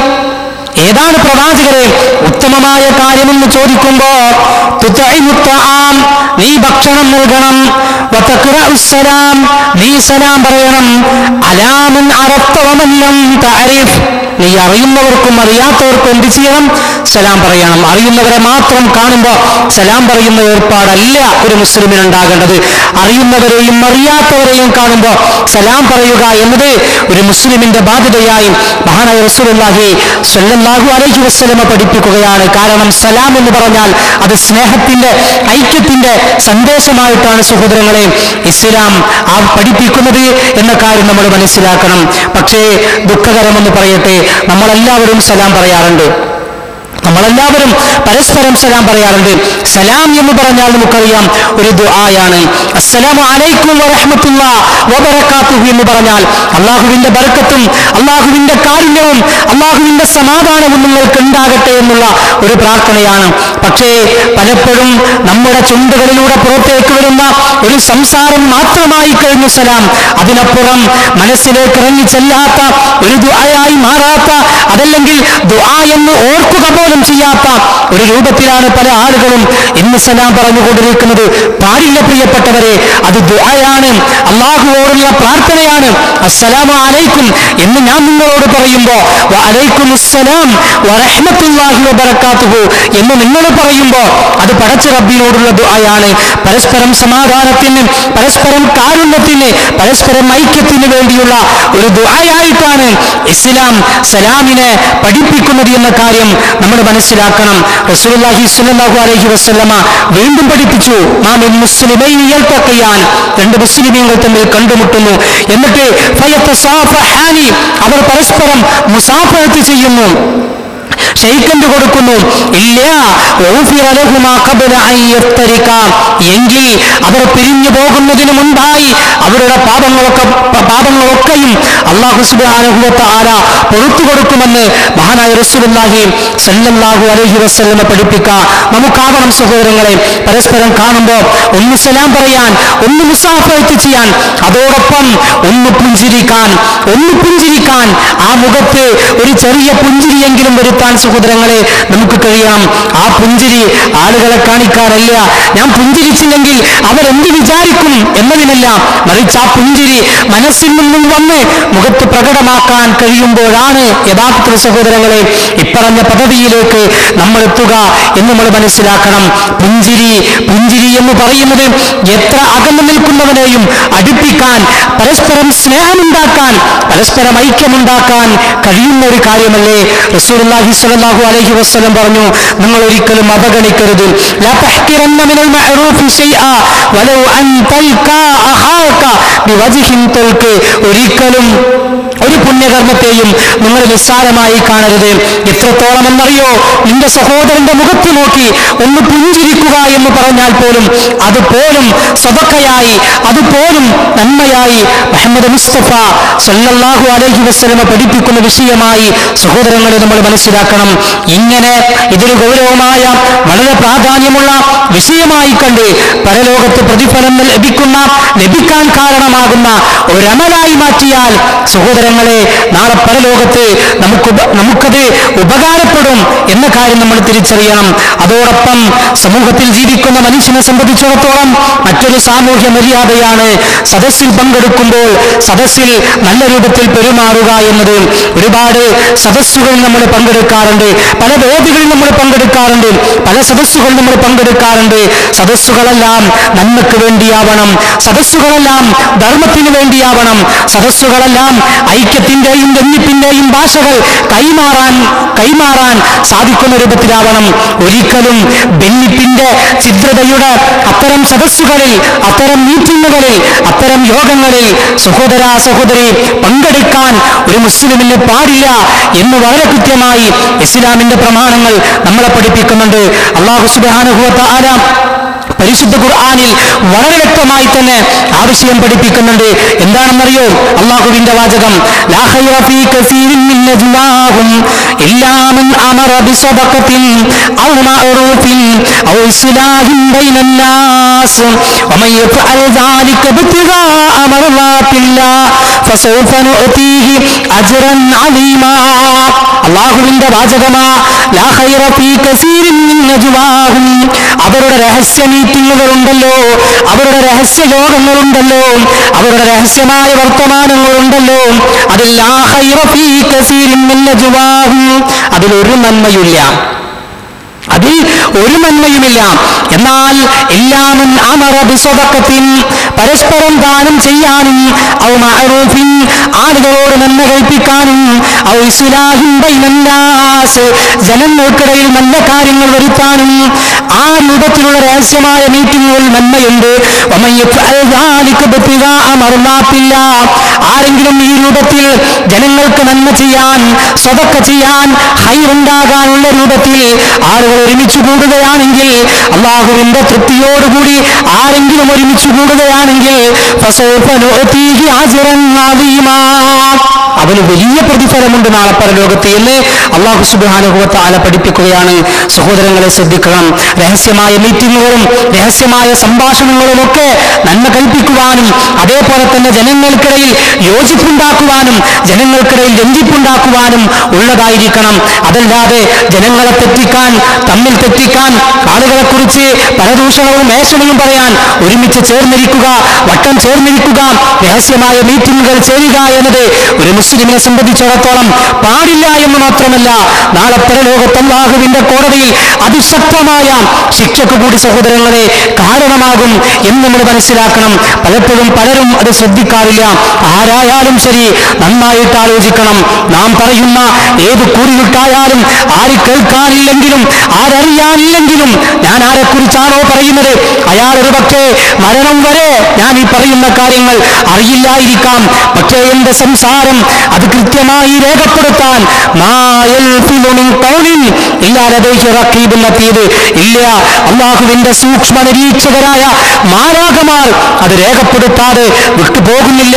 ഏതാണ് പ്രവാചകരെ ഉത്തമമായ കാര്യമെന്ന് ചോദിക്കുമ്പോ തുതഇമു ത്വആം, നീ ഭക്ഷണം നൽകണം വതഖ്റഉ സലാം നീ സലാം പറയണം അലാമുൻ അറഫ്ത വമൻ ലം തഅരിഫ് നീ അറിയുന്നവർക്കും അറിയാത്തവർക്കും എന്ത് ചെയ്യണം സലാം പറയണം അറിയുന്നവരെ മാത്രം കാണുമ്പോൾ സലാം പറയുന്ന ഏർപ്പാടല്ല ഒരു മുസ്ലിമിന് ഉണ്ടാകേണ്ടത് അറിയുന്നവരെയും അറിയാത്തവരെയും കാണുമ്പോൾ സലാം പറയുക എന്നത് ഒരു മുസ്ലിമിന്റെ ബാധ്യതയായി മഹാനായ റസൂലുള്ളാഹി സ്വല്ലല്ലാഹു അലൈഹി വസല്ലമ പഠിപ്പിക്കുകയാണ് കാരണം സലാം എന്ന് പറഞ്ഞാൽ അത് സ്നേഹത്തിന്റെ ഐക്യത്തിന്റെ സന്ദേശമായിട്ടാണ് സഹോദരങ്ങളെ ഇസ്ലാം ആ പഠിപ്പിക്കുന്നത് എന്ന കാര്യം നമ്മൾ മനസ്സിലാക്കണം പക്ഷേ ദുഃഖകരമെന്ന് പറയട്ടെ നമ്മളെല്ലാവരും സലാം പറയാറുണ്ട് നമ്മളെല്ലാവരും പരസ്പരം സലാം പറയാറുണ്ട് സലാം എന്ന് പറഞ്ഞാൽ നമുക്കറിയാം ഒരു ദുആയാണ് അസ്സലാമു അലൈക്കും വറഹ്മത്തുള്ള വബറകാതുഹു എന്ന് പറഞ്ഞാൽ അള്ളാഹുവിന്റെ ബർക്കത്തും അള്ളാഹുവിന്റെ കാരുണ്യവും അള്ളാഹുവിന്റെ സമാധാനവും നിങ്ങൾക്ക് ഉണ്ടാകട്ടെ എന്നുള്ള ഒരു പ്രാർത്ഥനയാണ് പക്ഷേ പലപ്പോഴും നമ്മുടെ ചുണ്ടുകളിലൂടെ പുറത്തേക്ക് വരുന്ന ഒരു സംസാരം മാത്രമായി കഴിഞ്ഞു സലാം അതിനപ്പുറം മനസ്സിലേക്ക് ഇറങ്ങി ചെല്ലാത്ത ഒരു ദുആയായി മാറാത്ത അതല്ലെങ്കിൽ ദുആ എന്ന് ഓർക്കുക പോലും ചെയ്യാത്ത ഒരു രൂപത്തിലാണ് പല ആളുകളും ഇന്ന് സലാം പറഞ്ഞുകൊണ്ടിരിക്കുന്നത് പാടില്ല പ്രിയപ്പെട്ടവരെ അത് ദുആയാണ് അള്ളാഹുവോടുള്ള പ്രാർത്ഥനയാണ് അസ്സലാമു അലൈക്കും എന്ന് ഞാൻ നിങ്ങളോട് പറയുമ്പോ അലൈക്കും അസ്സലാം വറഹ്മത്തുള്ളാഹി വബറകാതുഹു എന്ന് നിങ്ങൾ പറയുമ്പോ അത് പടച്ച റബ്ബിനോടുള്ള ദുആയാണ് പരസ്പരം സമാധാനത്തിന് പരസ്പരം കാരുണ്യത്തിന് പരസ്പരം ഐക്യത്തിന് വേണ്ടിയുള്ള ഒരു ദുആയായിട്ടാണ് ഇസ്ലാം സലാമിനെ പഠിപ്പിക്കുന്നത് എന്ന കാര്യം നമ്മൾ മനസ്സിലാക്കണം റസൂലുള്ളാഹി സ്വല്ലല്ലാഹു അലൈഹി വസല്ലമ വീണ്ടും പഠിപ്പിച്ചു മാമിൻ മുസ്ലിമൈനി യൽതഖിയാൻ രണ്ട് മുസ്ലിമീങ്ങൾ തമ്മിൽ കണ്ടുമുട്ടുന്നു എന്നിട്ട് ഫയതസാഫഹാനി അവർ പരസ്പരം മുസാഫഹത്ത് ചെയ്യുന്നു ഷെയ്ക്കൻഡ് കൊടുക്കുന്നു ഇല്ല ഊഫിറ ലഹുമാ ഖബ്ല അൻ യഫ്തരികാ. എങ്കിൽ അവർ പിരിഞ്ഞു പോകുന്നതിന് മുൻപായി അവരുടെ പാപങ്ങളൊക്കെ പ- പാപങ്ങളൊക്കെയും അള്ളാഹു സുബ്ഹാനഹു വ തആല പൊറുത്തു കൊടുക്കുമെന്ന് മഹാനായ റസൂലുള്ളാഹി സല്ലല്ലാഹു അലൈഹി വസല്ലമ പഠിപ്പിക്ക നമുക്കാവണം സഹോദരങ്ങളെ പരസ്പരം കാണുമ്പോൾ ഒന്ന് സലാം പറയാൻ ഒന്ന് മുസാഫത്ത് ചെയ്യാൻ അതോടൊപ്പം ഒന്ന് പുഞ്ചിരിക്കാൻ ഒന്ന് പുഞ്ചിരിക്കാൻ ആ മുഖത്ത് ഒരു ചെറിയ പുഞ്ചിരിയെങ്കിലും വരുത്താൻ സഹോദരങ്ങളെ നമുക്ക് കഴിയണം ആ പുഞ്ചിരി ആളുകളെ കാണിക്കാറല്ല ഞാൻ പുഞ്ചിരിച്ചില്ലെങ്കിൽ അവരെന്ത് വിചാരിക്കും എന്നതിനല്ല മറിച്ച് ആ പുഞ്ചിരി മനസ്സിൽ നിന്നും വന്ന് മുഖത്ത് പ്രകടമാക്കാൻ കഴിയുമ്പോഴാണ് യഥാർത്ഥ സഹോദരങ്ങളെ ഇപ്പറഞ്ഞ പദവിയിലേക്ക് നമ്മൾ എത്തുക എന്ന് നമ്മൾ മനസ്സിലാക്കണം പുഞ്ചിരി പുഞ്ചിരി എന്ന് പറയുന്നത് എത്ര അകന്നു നിൽക്കുന്നവനെയും അടുപ്പിക്കാൻ പരസ്പരം സ്നേഹമുണ്ടാക്കാൻ പരസ്പരം ഐക്യമുണ്ടാക്കാൻ കഴിയുന്ന ഒരു കാര്യമല്ലേ റസൂലുള്ളാഹി സ്വല്ലല്ലാഹു അലൈഹി വസല്ലം പറഞ്ഞു നിങ്ങൾ ഒരിക്കലും അവഗണിക്കരുത് ലാ തഹ്കിറന്ന മിനൽ മഅറൂഫി ശൈആ വലൗ അൻ തൽകാ അഖാക ബിവജ്ഹിൻ തൽക്ക് ഒരിക്കലും ഒരു പുണ്യകർമ്മത്തെയും നിങ്ങൾ നിസ്സാരമായി കാണരുത് എത്രത്തോളം എന്നറിയോ നിന്റെ സഹോദരന്റെ മുഖത്ത് നോക്കി ഒന്ന് പുഞ്ചിരിക്കുക എന്ന് പറഞ്ഞാൽ പോലും അതുപോലും സ്വതക്കയായി അതുപോലും നന്മയായി മുഹമ്മദ് മുസ്തഫ സല്ലല്ലാഹു അലൈഹി വസല്ലമ പഠിപ്പിക്കുന്ന വിഷയമായി സഹോദരങ്ങളെ നമ്മൾ മനസ്സിലാക്കണം ഇങ്ങനെ ഇതൊരു ഗൗരവമായ വളരെ പ്രാധാന്യമുള്ള വിഷയമായി കണ്ട് പരലോകത്ത് പ്രതിഫലം ലഭിക്കുന്ന ലഭിക്കാൻ കാരണമാകുന്ന ഒരമലായി മാറ്റിയാൽ സഹോദരങ്ങളെ നാളെ പരലോകത്ത് നമുക്ക് ഉപ- നമുക്കത് ഉപകാരപ്പെടും എന്ന കാര്യം നമ്മൾ തിരിച്ചറിയണം അതോടൊപ്പം സമൂഹത്തിൽ ജീവിക്കുന്ന മനുഷ്യനെ സംബന്ധിച്ചിടത്തോളം മറ്റൊരു സാമൂഹ്യ മര്യാദയാണ് സദസ്സിൽ പങ്കെടുക്കുമ്പോൾ സദസ്സിൽ നല്ല രൂപത്തിൽ പെരുമാറുക എന്നത് ഒരുപാട് സദസ്സുകളിൽ നമ്മൾ പങ്കെടുക്കാറുണ്ട് പല വേദികളിൽ നമ്മൾ പങ്കെടുക്കാറുണ്ട് പല സദസ്സുകളിൽ നമ്മൾ പങ്കെടുക്കാറുണ്ട് സദസ്സുകളെല്ലാം നന്മയ്ക്ക് വേണ്ടിയാവണം സദസ്സുകളെല്ലാം ധർമ്മത്തിന് വേണ്ടിയാവണം സദസ്സുകളെല്ലാം ഐക്യത്തിന്റെയും രഞ്ജിപ്പിന്റെയും ഭാഷകൾ കൈമാറാൻ കൈമാറാൻ സാധിക്കുന്ന രൂപത്തിലാവണം ഒരിക്കലും ഭിന്നിപ്പിന്റെ ഛിദ്രതയുടെ അത്തരം സദസ്സുകളിൽ അത്തരം മീറ്റിങ്ങുകളിൽ അത്തരം യോഗങ്ങളിൽ സഹോദര സഹോദരി പങ്കെടുക്കാൻ ഒരു മുസ്ലിമിന് പാടില്ല എന്ന് വളരെ കൃത്യമായി ഇസ്ലാമിന്റെ പ്രമാണങ്ങൾ നമ്മളെ പഠിപ്പിക്കുന്നുണ്ട് അള്ളാഹു സുബാനുഭവത്ത ആരാം പരിശുദ്ധ ഖുർആനിൽ വളരെ വ്യക്തമായി തന്നെ ആ വിഷയം പഠിപ്പിക്കുന്നുണ്ട് എന്താണെന്നറിയോ അള്ളാഹുവിന്റെ വാചകം ലാ ഖൈറ ഫീ കസീരിൻ മിൻ നജ്വാഹും ഇല്ലാ മൻ അമറ ബിസദഖത്തിൻ ഔ മഅറൂഫിൻ ഔ ഇസ്ലാഹിൻ ബൈനൻ നാസ് വമൻ യഫ്അൽ ذلك ابتغاء مرضات الله فسوف نؤتيه أجرا عظيما അള്ളാഹുവിന്റെ വാചകമാ ലാ ഖൈറ ഫീ കസീരിൻ മിൻ നജ്വാഹും അവരുടെ രഹസ്യ മീറ്റിങ്ങുകളുണ്ടല്ലോ അവരുടെ രഹസ്യ യോഗങ്ങളുണ്ടല്ലോ അവരുടെ രഹസ്യമായ വർത്തമാനങ്ങളുണ്ടല്ലോ അതിൽ ലാ ഖൈറ ഫീ കസീരിൻ മിൻ നജ്വാഹും അതിലൊരു നന്മയില്ല അതിൽ ഒരു നന്മയുമില്ല എന്നാൽ എല്ലാമും അമറബിസ്വതക്കത്തിൻ പരസ്പരം ദാനം ചെയ്യാനും ഔ മഅറൂഫിൻ ആളുകളോട് നന്മ കൽപ്പിക്കാനും ഔ ഇസ്ലാഹിൻ ബൈനന്നാസ് ജനങ്ങൾക്കിടയിൽ നല്ല കാര്യങ്ങൾ വരുത്താനും ആ രൂപത്തിലുള്ള രഹസ്യമായ മീറ്റിങ്ങുകൾ നന്മയുണ്ട് വമൻ യഫ്അൽ ذلك ابتغاء مرضات الله. ആരെങ്കിലും ഈ രൂപത്തിൽ ജനങ്ങൾക്ക് നന്മ ചെയ്യാൻ സ്വതക്ക ചെയ്യാൻ ഹൈറുണ്ടാകാനുള്ള രൂപത്തിൽ ആളുകൾ ഒരുമിച്ച് കൂടുകയാണെങ്കിൽ അള്ളാഹുവിന്റെ തൃപ്തിയോടുകൂടി ആരെങ്കിലും ഒരുമിച്ച് കൂടുകയാണെങ്കിൽ ഫസൗഫ നുഅ്തീഹി അജ്റൻ അദീമാ. അവന് വലിയ പ്രതിഫലമുണ്ട് നാളെ പരലോകത്ത് എന്ന് അള്ളാഹു സുബാനുഭവത്ത ആല പഠിപ്പിക്കുകയാണ് സഹോദരങ്ങളെ ശ്രദ്ധിക്കണം രഹസ്യമായ മീറ്റിങ്ങുകളും രഹസ്യമായ സംഭാഷണങ്ങളും ഒക്കെ നന്മ കൽപ്പിക്കുവാനും അതേപോലെ തന്നെ ജനങ്ങൾക്കിടയിൽ യോജിപ്പുണ്ടാക്കുവാനും ജനങ്ങൾക്കിടയിൽ രഞ്ജിപ്പുണ്ടാക്കുവാനും ഉള്ളതായിരിക്കണം അതല്ലാതെ ജനങ്ങളെ തെറ്റിക്കാൻ തമ്മിൽ തെറ്റിക്കാൻ ആളുകളെ കുറിച്ച് പരദൂഷണവും മേഷണവും പറയാൻ ഒരുമിച്ച് ചേർന്നിരിക്കുക വട്ടം ചേർന്നിരിക്കുക രഹസ്യമായ മീറ്റിങ്ങുകൾ ചേരുക എന്നത് ഒരു മുസ്ലിമിനെ സംബന്ധിച്ചിടത്തോളം പാടില്ല എന്ന് മാത്രമല്ല നാളെ പരലോകത്ത് അള്ളാഹുവിന്റെ കോടതിയിൽ അതിശക്തമായ ശിക്ഷക്ക് കൂടി സഹോദരങ്ങളെ കാരണമാകും എന്ന് നമ്മൾ മനസ്സിലാക്കണം പലപ്പോഴും പലരും അത് ശ്രദ്ധിക്കാറില്ല ആരായാലും ശരി നന്നായിട്ട് ആലോചിക്കണം നാം പറയുന്ന ഏത് കൂറിയിട്ടായാലും ആര് കേൾക്കാനില്ലെങ്കിലും ആരറിയാനില്ലെങ്കിലും ഞാൻ ആരെക്കുറിച്ചാണോ പറയുന്നത് അയാൾ ഒരു പക്ഷേ മരണം വരെ ഞാൻ ഈ പറയുന്ന കാര്യങ്ങൾ അറിയില്ലായിരിക്കാം പക്ഷേ എന്റെ സംസാരം അത് കൃത്യമായി രേഖപ്പെടുത്താൻ മാ യൽഫിദു മിൻ ഖൗലിൻ ഇല്ലാ ലദൈഹി റഖീബുൻ അതീദ്. ഇല്ല അള്ളാഹുവിന്റെ സൂക്ഷ്മ നിരീക്ഷകരായ മാരാകമാർ അത് രേഖപ്പെടുത്താതെ വിട്ടുപോകുന്നില്ല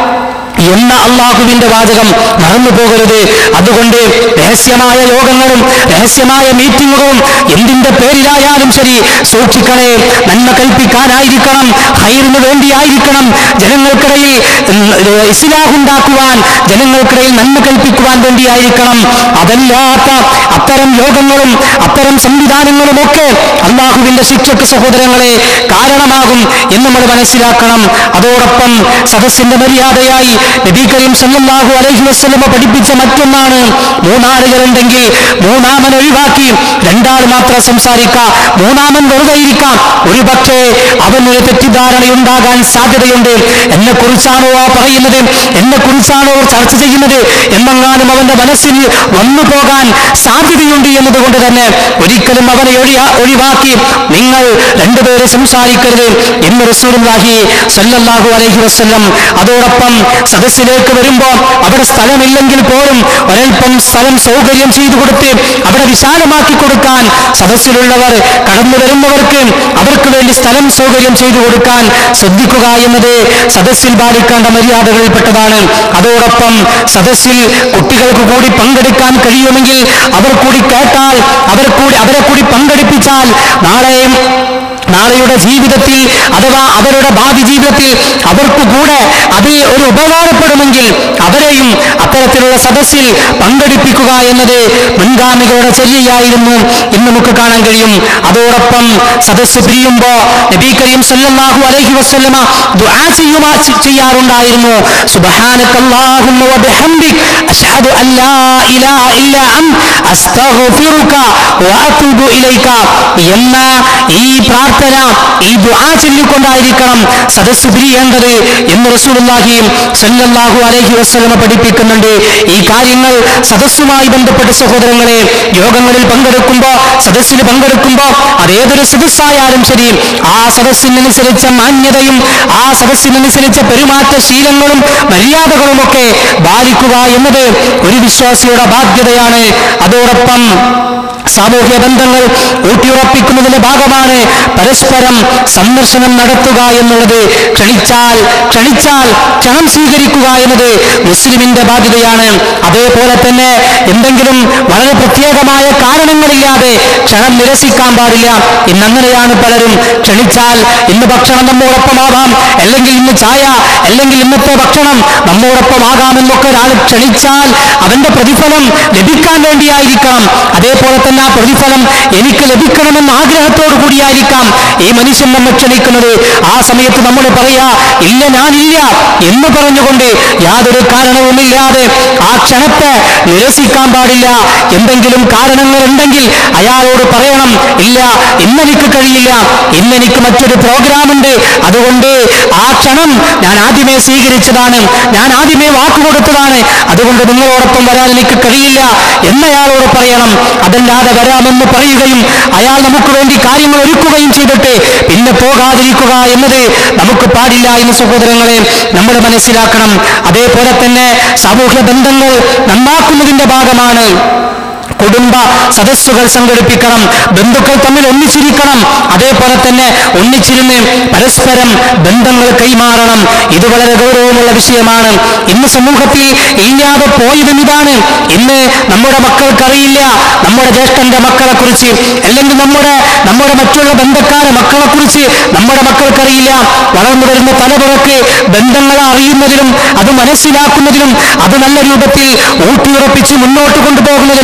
എന്ന അള്ളാഹുവിന്റെ വാചകം മറന്നു പോകരുത് അതുകൊണ്ട് രഹസ്യമായ യോഗങ്ങളും രഹസ്യമായ മീറ്റിങ്ങുകളും എന്തിന്റെ പേരിലായാലും ശരി സൂക്ഷിക്കണേ നന്മ കൽപ്പിക്കാനായിരിക്കണം ഹൈറിന് വേണ്ടിയായിരിക്കണം ജനങ്ങൾക്കിടയിൽ ഉം, ഏഹ്, ഇസ്ലാഹുണ്ടാക്കുവാൻ ജനങ്ങൾക്കിടയിൽ നന്മ കൽപ്പിക്കുവാൻ വേണ്ടിയായിരിക്കണം അതല്ലാത്ത അത്തരം യോഗങ്ങളും അത്തരം സംവിധാനങ്ങളുമൊക്കെ അള്ളാഹുവിന്റെ ശിക്ഷക്ക് സഹോദരങ്ങളെ കാരണമാകും എന്ന് നമ്മൾ മനസ്സിലാക്കണം അതോടൊപ്പം സദസ്സിന്റെ മര്യാദയായി നബി കരീം സല്ലല്ലാഹു അലൈഹി വസല്ലമ പഠിപ്പിച്ച മറ്റൊന്നാണ് മൂന്നാളുകളുണ്ടെങ്കിൽ മൂന്നാമൻ ഒഴിവാക്കി രണ്ടാൾ മാത്രം സംസാരിക്കാം മൂന്നാമൻ വെറുതെ ഇരിക്കാം ഒരു പക്ഷേ അവനൊരു തെറ്റിദ്ധാരണയുണ്ടാകാൻ സാധ്യതയുണ്ട് എന്നെ കുറിച്ചാണോ ആ പറയുന്നത് എന്നെ കുറിച്ചാണോ ചർച്ച ചെയ്യുന്നത് എന്നെങ്ങാനും അവന്റെ മനസ്സിൽ വന്നു പോകാൻ സാധ്യതയുണ്ട് എന്നതുകൊണ്ട് തന്നെ ഒരിക്കലും അവനെ ഒഴിയാ ഒഴിവാക്കി നിങ്ങൾ രണ്ടുപേരെ സംസാരിക്കരുത് എന്ന് റസൂലുള്ളാഹി സല്ലല്ലാഹു അലൈഹി വസല്ലം അതോടൊപ്പം സദസ്സിലേക്ക് വരുമ്പോ അവിടെ സ്ഥലമില്ലെങ്കിൽ പോലും ഒരൽപ്പം സ്ഥലം സൗകര്യം ചെയ്തു കൊടുത്ത് അവിടെ വിശാലമാക്കി കൊടുക്കാൻ സദസ്സിലുള്ളവർ കടന്നു വരുന്നവർക്ക് അവർക്ക് വേണ്ടി സ്ഥലം സൗകര്യം ചെയ്തു കൊടുക്കാൻ ശ്രദ്ധിക്കുക എന്നത് സദസ്സിൽ പാലിക്കേണ്ട മര്യാദകളിൽപ്പെട്ടതാണ് അതോടൊപ്പം സദസ്സിൽ കുട്ടികൾക്ക് കൂടി പങ്കെടുക്കാൻ കഴിയുമെങ്കിൽ അവർ കൂടി കേട്ടാൽ അവർ കൂടി അവരെ കൂടി പങ്കെടുപ്പിച്ചാൽ നാളെ നാളെയുടെ ജീവിതത്തിൽ അഥവാ അവരുടെ ഭാവി ജീവിതത്തിൽ അവർക്ക് കൂടെ അത് ഒരു ഉപകാരപ്പെടുമെങ്കിൽ അവരെയും അത്തരത്തിലുള്ള സദസ്സിൽ പങ്കെടുപ്പിക്കുക എന്നത് മുൻഗാമികളുടെ ചര്യയായിരുന്നു എന്ന് നമുക്ക് കാണാൻ കഴിയും അതോടൊപ്പം സദസ്സ് പിരിയുമ്പോ നബി കരീം സല്ലല്ലാഹു അലൈഹി വസല്ലമ ദുആ ചെയ്യുക ചെയ്യാറുണ്ടായിരുന്നു സുബ്ഹാനക്കല്ലാഹുമ്മ വബിഹംദിക് അഷ്ഹദു അൻ ലാ ഇലാഹ ഇല്ലാ അൻത അസ്തഗ്ഫിറുക വഅതൂബു ഇലൈക എന്ന ഈ പ്രാർത്ഥന ഈ ദുആ ചൊല്ലിക്കൊണ്ടായിരിക്കണം സദസ്സ് പിരിയേണ്ടത് എന്ന് റസൂലുള്ളാഹി സല്ലല്ലാഹു അലൈഹി വസല്ലമ പഠിപ്പിക്കുന്നുണ്ട് ഈ കാര്യങ്ങൾ സദസ്സുമായി ബന്ധപ്പെട്ട സഹോദരങ്ങളെ യോഗങ്ങളിൽ പങ്കെടുക്കുമ്പോ സദസ്സിൽ പങ്കെടുക്കുമ്പോ അതേതൊരു സദസ്സായാലും ശരി ആ സദസ്സിനനുസരിച്ച മാന്യതയും ആ സദസ്സിനനുസരിച്ച പെരുമാറ്റ ശീലങ്ങളും മര്യാദകളുമൊക്കെ പാലിക്കുക എന്നത് ഒരു വിശ്വാസിയുടെ ബാധ്യതയാണ് അതോടൊപ്പം സാമൂഹ്യ ബന്ധങ്ങൾ ഊട്ടിയുറപ്പിക്കുന്നതിന്റെ ഭാഗമാണ് പരസ്പരം സന്ദർശനം നടത്തുക എന്നുള്ളത് ക്ഷണിച്ചാൽ ക്ഷണിച്ചാൽ ക്ഷണം സ്വീകരിക്കുക എന്നത് മുസ്ലിമിന്റെ ബാധ്യതയാണ് അതേപോലെ തന്നെ എന്തെങ്കിലും വളരെ പ്രത്യേകമായ കാരണങ്ങളില്ലാതെ ക്ഷണം നിരസിക്കാൻ പാടില്ല ഇന്നങ്ങനെയാണ് പലരും ക്ഷണിച്ചാൽ ഇന്ന് ഭക്ഷണം നമ്മോടൊപ്പമാവാം അല്ലെങ്കിൽ ഇന്ന് ചായ അല്ലെങ്കിൽ ഇന്നത്തെ ഭക്ഷണം നമ്മോടൊപ്പമാകാമെന്നൊക്കെ ഒരാൾ ക്ഷണിച്ചാൽ അവന്റെ പ്രതിഫലം ലഭിക്കാൻ വേണ്ടിയായിരിക്കണം അതേപോലെ തന്നെ ആ പ്രതിഫലം എനിക്ക് ലഭിക്കണമെന്ന ആഗ്രഹത്തോടു കൂടിയായിരിക്കാം ഈ മനുഷ്യൻ നമ്മെ ക്ഷണിക്കുന്നത് ആ സമയത്ത് നമ്മൾ പറയാ ഇല്ല ഞാനില്ല എന്ന് പറഞ്ഞുകൊണ്ട് യാതൊരു കാരണവുമില്ലാതെ ആ ക്ഷണത്തെ നിരസിക്കാൻ പാടില്ല എന്തെങ്കിലും കാരണങ്ങൾ ഉണ്ടെങ്കിൽ അയാളോട് പറയണം ഇല്ല ഇന്നെനിക്ക് കഴിയില്ല ഇന്നെനിക്ക് മറ്റൊരു പ്രോഗ്രാം ഉണ്ട് അതുകൊണ്ട് ആ ക്ഷണം ഞാൻ ആദ്യമേ സ്വീകരിച്ചതാണ് ഞാൻ ആദ്യമേ വാക്കുകൊടുത്തതാണ് അതുകൊണ്ട് നിങ്ങളോടൊപ്പം വരാൻ എനിക്ക് കഴിയില്ല എന്നയാളോട് പറയണം അതല്ലാതെ വരാമെന്ന് പറയുകയും അയാൾ നമുക്ക് വേണ്ടി കാര്യങ്ങൾ ഒരുക്കുകയും ചെയ്തിട്ട് പിന്നെ പോകാതിരിക്കുക എന്നത് നമുക്ക് പാടില്ല എന്ന് സഹോദരങ്ങളെ നമ്മൾ മനസ്സിലാക്കണം അതേപോലെ തന്നെ സാമൂഹ്യ ബന്ധങ്ങൾ നന്നാക്കുന്നതിന്റെ ഭാഗമാണ് കുടുംബ സദസ്സുകൾ സംഘടിപ്പിക്കണം ബന്ധുക്കൾ തമ്മിൽ ഒന്നിച്ചിരിക്കണം അതേപോലെ തന്നെ ഒന്നിച്ചിരുന്ന് പരസ്പരം ബന്ധങ്ങൾ കൈമാറണം ഇത് വളരെ ഗൗരവമുള്ള വിഷയമാണ് ഇന്ന് സമൂഹത്തിൽ ഇല്ലാതെ പോയതും ഇതാണ് ഇന്ന് നമ്മുടെ മക്കൾക്കറിയില്ല നമ്മുടെ ജ്യേഷ്ഠന്റെ മക്കളെ കുറിച്ച് അല്ലെങ്കിൽ നമ്മുടെ നമ്മുടെ മറ്റുള്ള ബന്ധക്കാരെ മക്കളെ കുറിച്ച് നമ്മുടെ മക്കൾക്കറിയില്ല വളർന്നു വരുന്ന തലമുറക്ക് ബന്ധങ്ങൾ അറിയുന്നതിലും അത് മനസ്സിലാക്കുന്നതിലും അത് നല്ല രൂപത്തിൽ ഊട്ടിയുറപ്പിച്ച് മുന്നോട്ട് കൊണ്ടുപോകുന്നതിലും